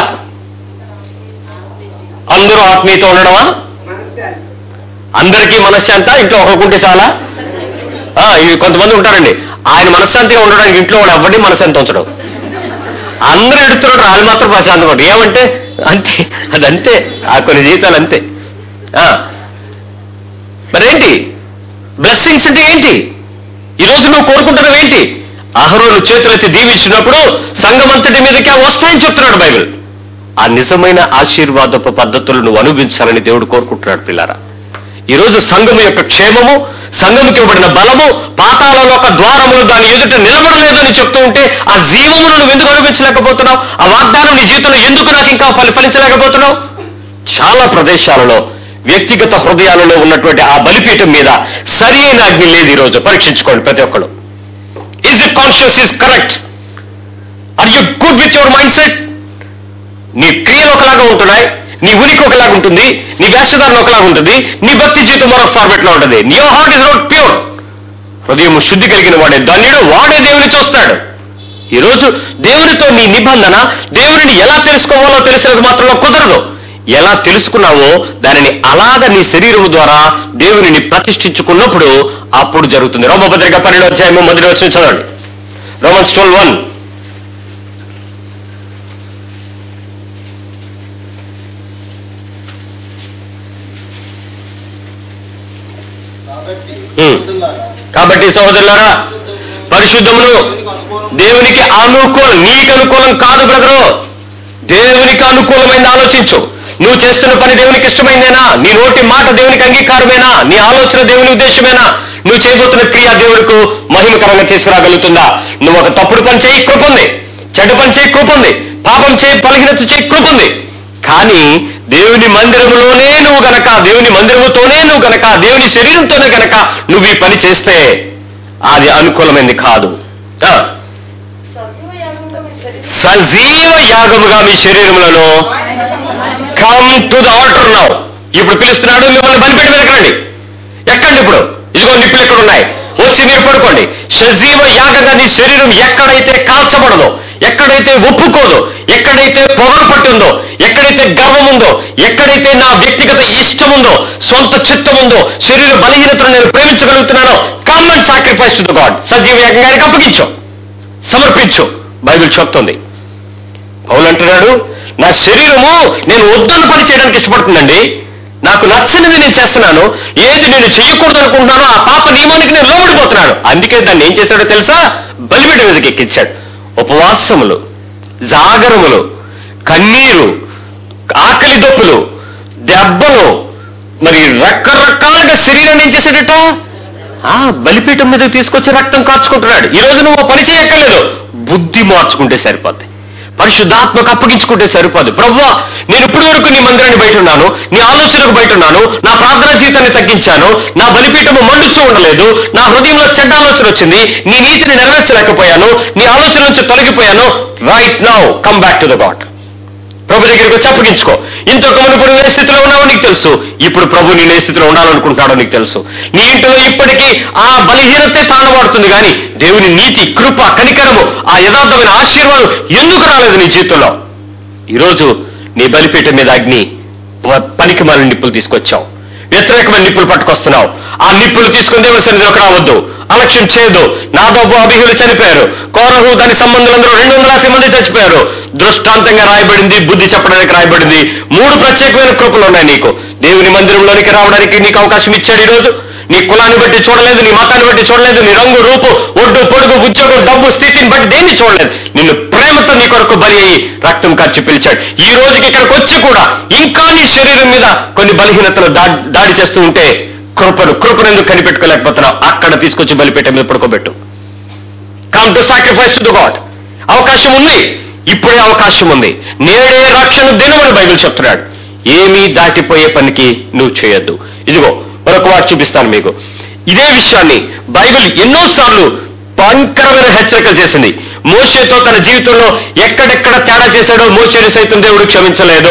అందరూ ఆత్మీయత ఉండడమా అందరికీ మనశ్శాంత ఇంట్లో ఒకరుకుంటే చాలా ఆ, ఇవి కొంతమంది ఉంటారండి ఆయన మనశ్శాంతిగా ఉండడానికి ఇంట్లో వాడు ఎవరిని మనశ్శాంతి ఉంచడం అందరూ ఎడుతున్నారు వాళ్ళు మాత్రం ప్రశాంతంగా ఉంటారు ఏమంటే అంతే అదంతే ఆ కొన్ని జీవితాలు అంతే ఆ. మరేంటి బ్లెస్సింగ్స్ అంటే ఏంటి ఈ రోజు నువ్వు కోరుకుంటున్నావు ఏంటి అహరోను చేతులెత్తి దీవించినప్పుడు సంఘమంతటి మీదకి అవి వస్తాయని చెప్తున్నాడు బైబిల్ ఆ నిజమైన ఆశీర్వాదపు పద్ధతులు నువ్వు అనుభవించాలని దేవుడు కోరుకుంటున్నాడు పిల్లారా ఈ రోజు సంఘము యొక్క క్షేమము సంఘముకి ఇవ్వబడిన బలము పాతాళలో ఒక ద్వారములు దాని ఎదుట నిలబడలేదు అని చెప్తూ ఉంటే ఆ జీవమును నువ్వు ఎందుకు అనుభవించలేకపోతున్నావు ఆ వాగ్దానం నీ జీవితంలో ఎందుకు నాకు ఇంకా ఫలి ఫలించలేకపోతున్నావు చాలా ప్రదేశాలలో వ్యక్తిగత హృదయాలలో ఉన్నటువంటి ఆ బలిపీఠం మీద సరి అయిన అగ్ని లేదు ఈరోజు పరీక్షించుకోండి ప్రతి ఒక్కరు is it conscious is correct are you good with your mind set నీ క్రియలు ఒకలాగా ఉంటున్నాయి నీ ఉనికి ఒకలాగా ఉంటుంది నీ వేషధారణ ఒకలాగా ఉంటుంది నీ భక్తి జీవితం మరొక ఫార్మెట్ లో ఉంటుంది your heart is not pure హృదయం శుద్ధి కలిగిన వాడే ధన్యుడు వాడే దేవుని చూస్తాడు ఈరోజు దేవునితో నీ నిబంధన దేవునిని ఎలా తెలుసుకోవాలో తెలిసినది మాత్రంలో కుదరదు ఎలా తెలుసుకున్నావో దానిని అలాగ నీ శరీరం ద్వారా దేవునిని ప్రతిష్ఠించుకున్నప్పుడు అప్పుడు జరుగుతుంది రోమభద్రిక పన్నెండు అధ్యాయము మొదటి వచ్చిన చదవండి రోమన్స్ ట్వెల్వ్ వన్ కాబట్టి Hmm. సోదరులారా, కాబట్టి సహోదరులారా పరిశుద్ధమును దేవునికి అనుకూలం దేవునికి అనుకూలం నీకు అనుకూలం కాదు బ్రదరు దేవునికి అనుకూలమైన ఆలోచించు నువ్వు చేస్తున్న పని దేవునికి ఇష్టమైందేనా నీ నోటి మాట దేవునికి అంగీకారమేనా నీ ఆలోచన దేవుని ఉద్దేశమేనా నువ్వు చేయబోతున్న క్రియ దేవుడికి మహిమకరంగా తీసుకురాగలుగుతుందా నువ్వు ఒక తప్పుడు పని చేయి కృప ఉంది చెడ్డ పని చేయి కృప ఉంది పాపం చేయి బలహీనత చేయి కృప ఉంది కానీ దేవుని మందిరములోనే నువ్వు గనక దేవుని మందిరముతోనే నువ్వు గనక దేవుని శరీరంతోనే గనక నువ్వు ఈ పని చేస్తే అది అనుకూలమైంది కాదు ఆ, సజీవ యాగంగా మీ శరీరం సజీవ యాగముగా మీ శరీరములలో come to the altar now ఇప్పుడు పిలుస్తున్నాడు మిమ్మల్ని బలిపెట్టి వెనకండి ఎక్కండి ఇప్పుడు ఇదిగో నిప్పులు ఎక్కడ ఉన్నాయి వచ్చి మీరు పడుకోండి సజీవ యాగంగా నీ శరీరం ఎక్కడైతే కాల్చబడదో ఎక్కడైతే ఒప్పుకోదో ఎక్కడైతే పొగరు పట్టుందో ఎక్కడైతే గర్వం ఉందో ఎక్కడైతే నా వ్యక్తిగత ఇష్టం ఉందో సొంత చిత్తం ఉందో శరీర బలహీనతను నేను ప్రేమించగలుగుతున్నానో come and sacrifice to the God సజీవ యాగంగానికి అప్పగించు సమర్పించు బైబిల్ చెప్తుంది పౌలు అంటున్నాడు నా శరీరము నేను వద్దన్న పని చేయడానికి ఇష్టపడుతుందండి నాకు నచ్చనిది నేను చేస్తున్నాను ఏది నేను చెయ్యకూడదు అనుకుంటున్నానో ఆ పాప నియమానికి నేను లోబడిపోతున్నాను అందుకే దాన్ని ఏం చేశాడో తెలుసా బలిబిడ్డ మీదకి ఎక్కించాడు ఉపవాసములు జాగరములు కన్నీరు ఆకలి దొప్పులు దెబ్బలు మరి రకరకాలుగా శరీరాన్ని ఏం చేశాడట ఆ బలిపీఠం మీద తీసుకొచ్చి రక్తం కార్చుకుంటున్నాడు ఈ రోజు నువ్వు పని చేయక్కర్లేదు బుద్ధి మార్చుకుంటే సరిపోద్ది పరిశుద్ధాత్మకు అప్పగించుకుంటే సరిపోదు ప్రవ్వా నేను ఇప్పటి వరకు నీ మందిరాన్ని బయట ఉన్నాను నీ ఆలోచనకు బయట ఉన్నాను నా ప్రార్థన జీవితాన్ని తగ్గించాను నా బలిపీఠము మండుచూ ఉండలేదు నా హృదయంలో చెడ్డ ఆలోచన వచ్చింది నీ నీతిని నెరవేర్చలేకపోయాను నీ ఆలోచన నుంచి తొలగిపోయాను right now come back to the God ప్రభు దగ్గరికి వచ్చి అప్పగించుకో ఇంతకు మునుపు నువ్వు ఏ స్థితిలో ఉన్నావో నీకు తెలుసు ఇప్పుడు ప్రభు నేను ఏ స్థితిలో ఉండాలనుకుంటున్నాడో నీకు తెలుసు నీ ఇంట్లో ఇప్పటికీ ఆ బలహీనతే తాళవాడుతుంది కానీ దేవుని నీతి కృప కనికరము ఆ యథార్థమైన ఆశీర్వాదం ఎందుకు రాలేదు నీ జీవితంలో ఈరోజు నీ బలిపీఠం మీద అగ్ని పనికి మాలిన నిప్పులు తీసుకొచ్చావు వ్యతిరేకమైన నిప్పులు పట్టుకొస్తున్నావు ఆ నిప్పులు తీసుకుని దేవుని సన్నిధిలోకి రావద్దు అలక్ష్యం చేయదు నాదోబు అభిహులు చనిపోయారు కోరహు దాని సంబంధులందరూ రెండు వందల యాభై మంది చచ్చిపోయారు దృష్టాంతంగా రాయబడింది బుద్ధి చెప్పడానికి రాయబడింది మూడు ప్రత్యేకమైన కృపలు ఉన్నాయి నీకు దేవుని మందిరంలోనికి రావడానికి నీకు అవకాశం ఇచ్చాడు ఈ రోజు నీ కులాన్ని బట్టి చూడలేదు నీ మతాన్ని బట్టి చూడలేదు నీ రంగు రూపు ఒడ్డు పొడుగు ఉద్యోగం డబ్బు స్థితిని బట్టి దేన్ని చూడలేదు నిన్ను ప్రేమతో నీ కొరకు బలి అయ్యి రక్తం కార్చి పిలిచాడు ఈ రోజుకి ఇక్కడికి వచ్చి కూడా ఇంకా నీ శరీరం మీద కొన్ని బలహీనతలు దా- దాడి చేస్తూ ఉంటే కృపను కృపను ఎందుకు కనిపెట్టుకోలేకపోతున్నావు అక్కడ తీసుకొచ్చి బలిపేట మీద పడుకోబెట్టు come to sacrifice to God అవకాశం ఉంది ఇప్పుడే అవకాశం ఉంది నేడే రక్షణ దినమని బైబిల్ చెప్తున్నాడు ఏమీ దాటిపోయే పనికి నువ్వు చేయొద్దు ఇదిగో మరొక వాటి చూపిస్తాను మీకు ఇదే విషయాన్ని బైబిల్ ఎన్నోసార్లు భయంకరమైన హెచ్చరికలు చేసింది మోషేతో తన జీవితంలో ఎక్కడెక్కడ తేడా చేశాడో మోషేని సైతం దేవుడు క్షమించలేదు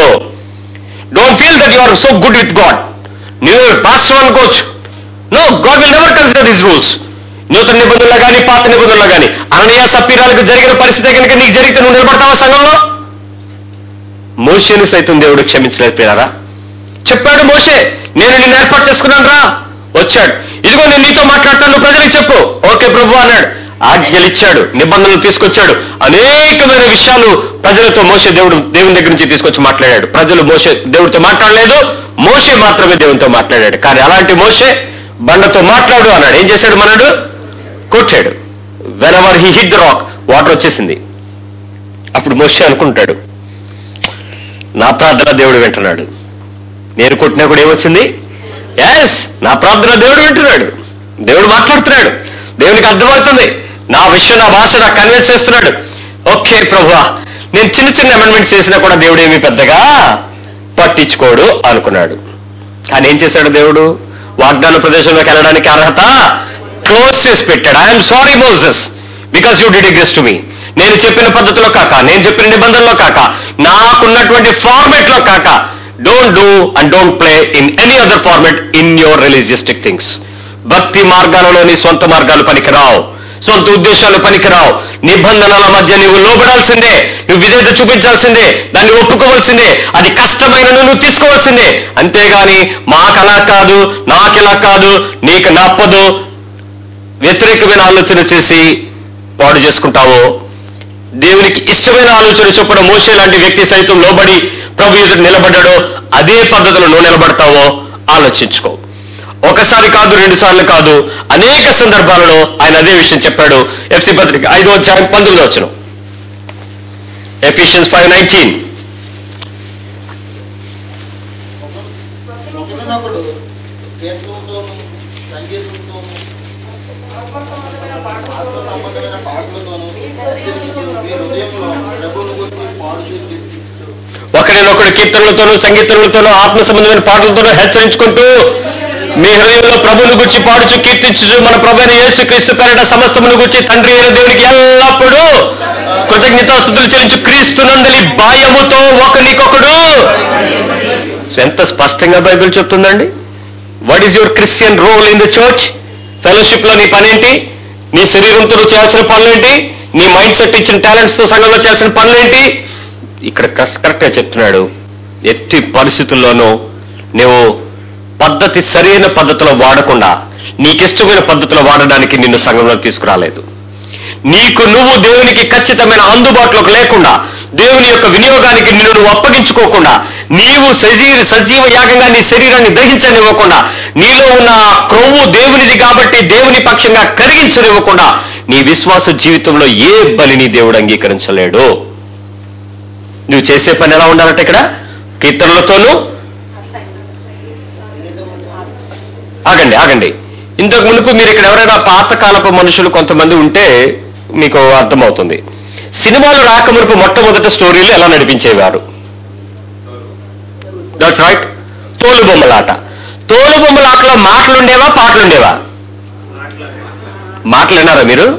don't feel that you are so good with God నువ్వు పాస్టర్ అనుకోవచ్చు no God will never consider this rules నూతన నిబంధనలు కానీ పాత నిబంధనలు కానీ అననీయ సప్పీరాలకు జరిగిన పరిస్థితి కనుక నీకు జరిగితే నువ్వు నిలబడతావా సంఘంలో మోషేని సైతం దేవుడు క్షమించలేదు ప్రియారా చెప్పాడు మోషే నేను నిన్ను ఏర్పాటు చేసుకున్నాను రా వచ్చాడు ఇదిగో నేను నీతో మాట్లాడతాను నువ్వు ప్రజలకు చెప్పు ఓకే ప్రభు అన్నాడు ఆజ్ఞలు ఇచ్చాడు నిబంధనలు తీసుకొచ్చాడు అనేకమైన విషయాలు ప్రజలతో మోసే దేవుడు దేవుని దగ్గర నుంచి తీసుకొచ్చి మాట్లాడాడు ప్రజలు మోసే దేవుడితో మాట్లాడలేదు మోసే మాత్రమే దేవునితో మాట్లాడాడు కానీ అలాంటి మోసే బండతో మాట్లాడు అన్నాడు ఏం చేశాడు మనడు కొట్టాడు whenever he hit the rock water వచ్చేసింది అప్పుడు మోసే అనుకుంటాడు నా ప్రార్థన దేవుడు వింటున్నాడు నేను కొట్టినా కూడా ఏమొచ్చింది ఎస్ నా ప్రార్థన దేవుడు వింటున్నాడు దేవుడు మాట్లాడుతున్నాడు దేవునికి అర్థమవుతుంది నా విషయం నా భాష నాకు కన్విన్స్ చేస్తున్నాడు ఓకే ప్రభువా నేను చిన్న చిన్న అమెండ్మెంట్స్ చేసినా కూడా దేవుడు ఏమీ పెద్దగా పట్టించుకోడు అనుకున్నాడు కానీ ఏం చేశాడు దేవుడు వాగ్దాన ప్రదేశంలోకి వెళ్ళడానికి అర్హత క్లోజ్ చేసి పెట్టాడు I'm sorry Moses because you did egress to me నేను చెప్పిన పద్ధతిలో కాక నేను చెప్పిన నిబంధనలో కాక నాకున్నటువంటి ఫార్మేట్ లో కాక don't do and don't play in any other format in your religiousistic things భక్తి మార్గాలలో నీ సొంత మార్గాలు పనికిరావు సొంత ఉద్దేశాలు పనికిరావు నిబంధనల మధ్య నువ్వు లోబడాల్సిందే నువ్వు విధేయత చూపించాల్సిందే దాన్ని ఒప్పుకోవాల్సిందే అది కష్టమైన నువ్వు తీసుకోవాల్సిందే అంతేగాని మాకలా కాదు నాకెలా కాదు నీకు నప్పదు వ్యతిరేకమైన ఆలోచన చేసి పాడు చేసుకుంటావో దేవునికి ఇష్టమైన ఆలోచన చొప్పున మోసే లాంటి వ్యక్తి సైతం లోబడి ప్రభు ఎదురు నిలబడ్డాడో అదే పద్ధతిలో నువ్వు నిలబడతావో ఆలోచించుకో ఒకసారి కాదు రెండు సార్లు కాదు అనేక సందర్భాలలో ఆయన అదే విషయం చెప్పాడు ఎఫ్సి పత్రిక ఐదో అధ్యాయం పంతొమ్మిది వచ్చిన ఎఫిషియన్స్ ఫైవ్ నైన్టీన్ ఒకరినొకడు కీర్తనలతోనూ సంగీతంతోనూ ఆత్మసంబంధమైన పాటలతోనూ స్తుతించుచు మీ హృదయంలో ప్రభువును గురించి పాడుచూ కీర్తించుచు ఒకరినొకడు కీర్తనలతోనూ సంగీతములతోనూ ఆత్మ సంబంధమైన పాటలతోనూ హెచ్చరించుకుంటూ మీ హృదయంలో ప్రభువును గురించి పాడుచు కీర్తించుచు మన ప్రభు అయిన యేసు క్రీస్తు పేరిట సమస్తమును గురించి తండ్రి అయిన దేవునికి ఎల్లప్పుడూ కృతజ్ఞతాస్థుతులు చెల్లించు క్రీస్తు నందలి భయముతో ఒకరికొకడు ఎంత స్పష్టంగా బైబిల్ చెప్తుందండి what is your Christian role in the church fellowship లో నీ పనేంటి నీ శరీరంతో నువ్వు చేయాల్సిన పనులేంటి నీ మైండ్ సెట్ ఇచ్చిన టాలెంట్స్ తో సంఘంలో చేయాల్సిన పనులేంటి ఇక్కడ కరెక్ట్ గా చెప్తున్నాడు ఎట్టి పరిస్థితుల్లోనూ నువ్వు పద్ధతి సరైన పద్ధతిలో వాడకుండా నీకిష్టమైన పద్ధతిలో వాడడానికి నిన్ను సంఘంలో తీసుకురాలేదు నీకు నువ్వు దేవునికి ఖచ్చితమైన అందుబాటులోకి లేకుండా దేవుని యొక్క వినియోగానికి నిన్ను నువ్వు అప్పగించుకోకుండా నీవు సజీవ సజీవ యాగంగా నీ శరీరాన్ని దహించనివ్వకుండా నీలో ఉన్న ఆ క్రొవ్వు దేవునిది కాబట్టి దేవుని పక్షంగా కరిగించనివ్వకుండా నీ విశ్వాస జీవితంలో ఏ బలిని దేవుడు అంగీకరించలేడు నువ్వు చేసే పని ఎలా ఉండాలంటే ఇక్కడ కీర్తనలతోనూ ఆగండి ఆగండి ఇంతకు మునుపు మీరు ఇక్కడ ఎవరైనా పాతకాలపు మనుషులు కొంతమంది ఉంటే మీకు అర్థమవుతుంది సినిమాలు రాకమునుపు మొట్టమొదట స్టోరీలు ఎలా నడిపించేవారు దట్స్ రైట్ తోలు బొమ్మలాట తోలు బొమ్మలాటలో మాటలు ఉండేవా పాటలు ఉండేవా మాటలు విన్నారా మీరు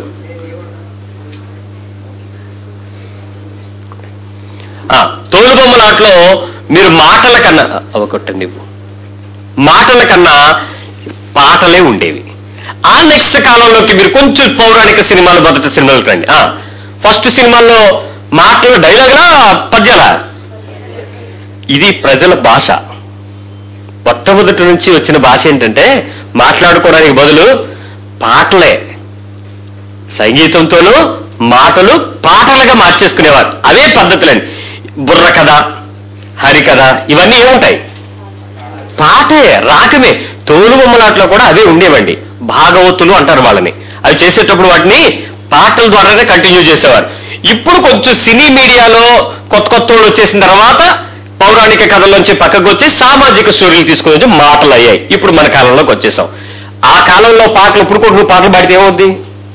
ఆ, తోలు బొమ్మలాటలో మీరు మాటల కన్నా అవకొట్టండి ఇవ్వు. మాటల కన్నా పాటలే ఉండేవి ఆ నెక్స్ట్ కాలంలోకి మీరు కొంచెం పౌరాణిక సినిమాలు మొదటి సినిమాలకు రండి ఆ, ఫస్ట్ సినిమాల్లో మాటలు డైలాగులా పద్యాలా ఇది ప్రజల భాష మొట్టమొదటి నుంచి వచ్చిన భాష ఏంటంటే మాట్లాడుకోవడానికి బదులు పాటలే సంగీతంతోనూ మాటలు పాటలుగా మార్చేసుకునేవారు అవే పద్ధతులండి బుర్ర కథ హరికథ ఇవన్నీ ఏముంటాయి పాటే రాకమే తోలు బొమ్మలాట్లో కూడా అవే ఉండేవండి భాగవతులు అంటారు వాళ్ళని అవి చేసేటప్పుడు వాటిని పాటల ద్వారానే కంటిన్యూ చేసేవారు ఇప్పుడు కొంచెం సినీ మీడియాలో కొత్త కొత్త వాళ్ళు వచ్చేసిన తర్వాత పౌరాణిక కథల్లోంచి పక్కకు వచ్చి సామాజిక స్టోరీలు తీసుకొని వచ్చి మాటలు అయ్యాయి ఇప్పుడు మన కాలంలోకి వచ్చేసాం ఆ కాలంలో పాటలు ఇప్పుడు కూడా నువ్వు పాటలు పాడితే ఏమవుద్ది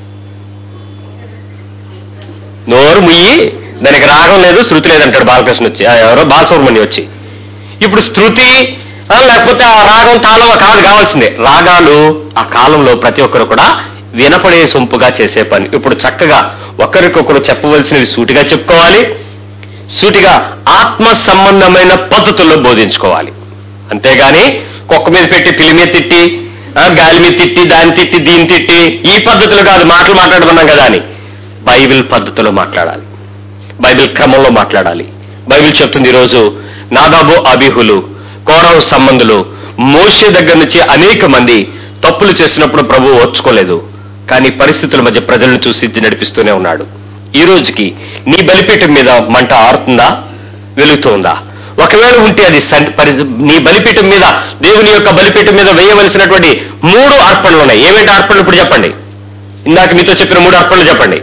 నోరు ముయ్యి దానికి రాగం లేదు శృతి లేదంటాడు బాలకృష్ణ వచ్చి ఆ, ఎవరో బాలసుబ్రహ్మణ్యం వచ్చి ఇప్పుడు శృతి ఆ, లేకపోతే ఆ రాగం తాళం కాదు కావాల్సిందే రాగాలు ఆ కాలంలో ప్రతి ఒక్కరు కూడా వినపడే సొంపుగా చేసే పని ఇప్పుడు చక్కగా ఒకరికొకరు చెప్పవలసినవి సూటిగా చెప్పుకోవాలి సూటిగా ఆత్మ సంబంధమైన పద్ధతుల్లో బోధించుకోవాలి అంతేగాని కుక్క మీద పెట్టి పిల్లి మీద తిట్టి ఆ, గాలి మీద తిట్టి దాన్ని తిట్టి దీన్ని తిట్టి ఈ పద్ధతులు కాదు మాటలు మాట్లాడుకున్నాం కదా అని బైబిల్ పద్ధతిలో మాట్లాడాలి బైబిల్ క్రమంలో మాట్లాడాలి బైబిల్ చెప్తుంది ఈరోజు నాదాబు అబిహులు కోరవ సంబంధులు మోషే దగ్గర నుంచి అనేక మంది తప్పులు చేసినప్పుడు ప్రభు ఓర్చుకోలేదు కానీ పరిస్థితుల మధ్య ప్రజలను చూసి నడిపిస్తూనే ఉన్నాడు ఈ రోజుకి నీ బలిపీఠం మీద మంట ఆరుతుందా వెలుగుతుందా ఒకవేళ ఉంటే అది సన్- పరి- నీ బలిపీఠం మీద దేవుని యొక్క బలిపీఠం మీద వేయవలసినటువంటి మూడు అర్పణలు ఉన్నాయి ఏమేంటి అర్పణలు ఇప్పుడు చెప్పండి ఇందాక మీతో చెప్పిన మూడు అర్పణలు చెప్పండి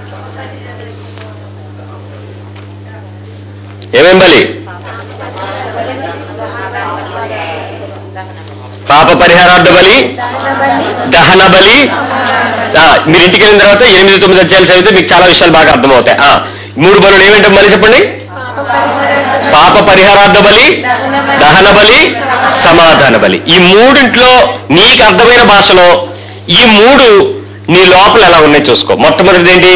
ఏమేం బలి పాప పరిహారార్థ బలి దహన బలి ఆ, మీరు ఇంటికి వెళ్ళిన తర్వాత ఎనిమిది తొమ్మిది అధ్యాయాలు చదివితే మీకు చాలా విషయాలు బాగా అర్థమవుతాయి ఆ, మూడు బలులు ఏమేంటో మళ్ళీ చెప్పండి పాప పరిహారార్థ బలి దహన బలి సమాధాన బలి ఈ మూడింట్లో నీకు అర్థమైన భాషలో ఈ మూడు నీ లోపల ఎలా ఉన్నాయి చూసుకో మొట్టమొదటిది ఏంటి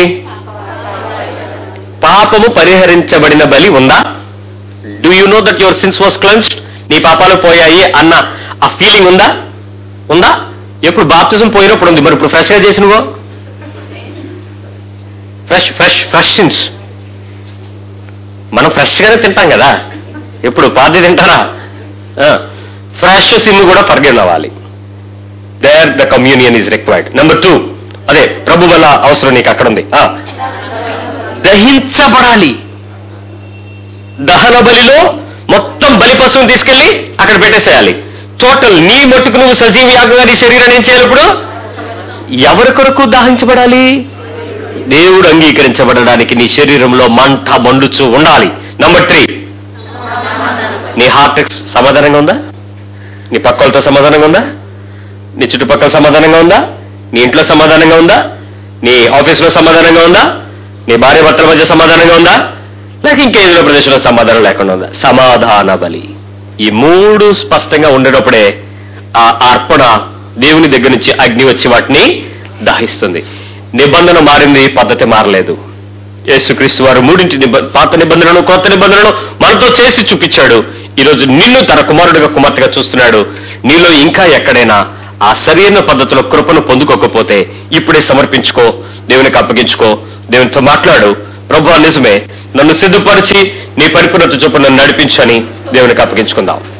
పాపము పరిహరించబడిన బలి ఉందా do you know that your sins was cleansed నీ పాపాలు పోయాయి అన్న ఆ ఫీలింగ్ ఉందా ఉందా ఎప్పుడు బాప్తిజం పోయినప్పుడు ఉంది మరి ఇప్పుడు ఫ్రెష్గా చేసినవో ఫ్రెష్ ఫ్రెష్ ఫ్రెష్ సిన్స్ మనం ఫ్రెష్గానే తింటాం కదా ఎప్పుడు పాది తింటారా ఫ్రెష్ సిన్ కూడా ఫర్గెన్ అవ్వాలి there the communion is required number two అదే ప్రభు వల్ల అవసరం నీకు అక్కడ ఉంది ఆ. దహించబడాలి దహన బలిలో మొత్తం బలి పశువుని తీసుకెళ్లి అక్కడ పెట్టేసేయాలి టోటల్ నీ మట్టుకు నువ్వు సజీవ యాగంగా నీ శరీరాన్ని ఏం చేయాలి ఇప్పుడు ఎవరి కొరకు దహించబడాలి దేవుడు అంగీకరించబడడానికి నీ శరీరంలో మంట మండుచు ఉండాలి నంబర్ త్రీ నీ హార్ట్ సమాధానంగా ఉందా నీ పక్కలతో సమాధానంగా ఉందా నీ చుట్టుపక్కల సమాధానంగా ఉందా నీ ఇంట్లో సమాధానంగా ఉందా నీ ఆఫీసులో సమాధానంగా ఉందా నీ భార్య భర్తల మధ్య సమాధానంగా ఉందా లేక ఇంకేదో ప్రదేశంలో సమాధానం లేకుండా ఉందా సమాధాన బలి ఈ మూడు స్పష్టంగా ఉండేటప్పుడే ఆ అర్పణ దేవుని దగ్గర నుంచి అగ్ని వచ్చి వాటిని దహిస్తుంది నిబంధన మారింది పద్ధతి మారలేదు యేసుక్రీస్తు వారు మూడింటి నిబ- పాత నిబంధనలను కొత్త నిబంధనలను మనతో చేసి చూపించాడు ఈరోజు నిన్ను తన కుమారుడిగా కుమార్తెగా చూస్తున్నాడు నీలో ఇంకా ఎక్కడైనా ఆ సరైన పద్ధతిలో కృపను పొందుకోకపోతే ఇప్పుడే సమర్పించుకో దేవునికి అప్పగించుకో దేవునితో మాట్లాడు ప్రభు నిజమే నన్ను సిద్ధపరిచి నీ పరిపూర్ణత చొప్పున నన్ను నడిపించని దేవునికి అప్పగించుకుందాం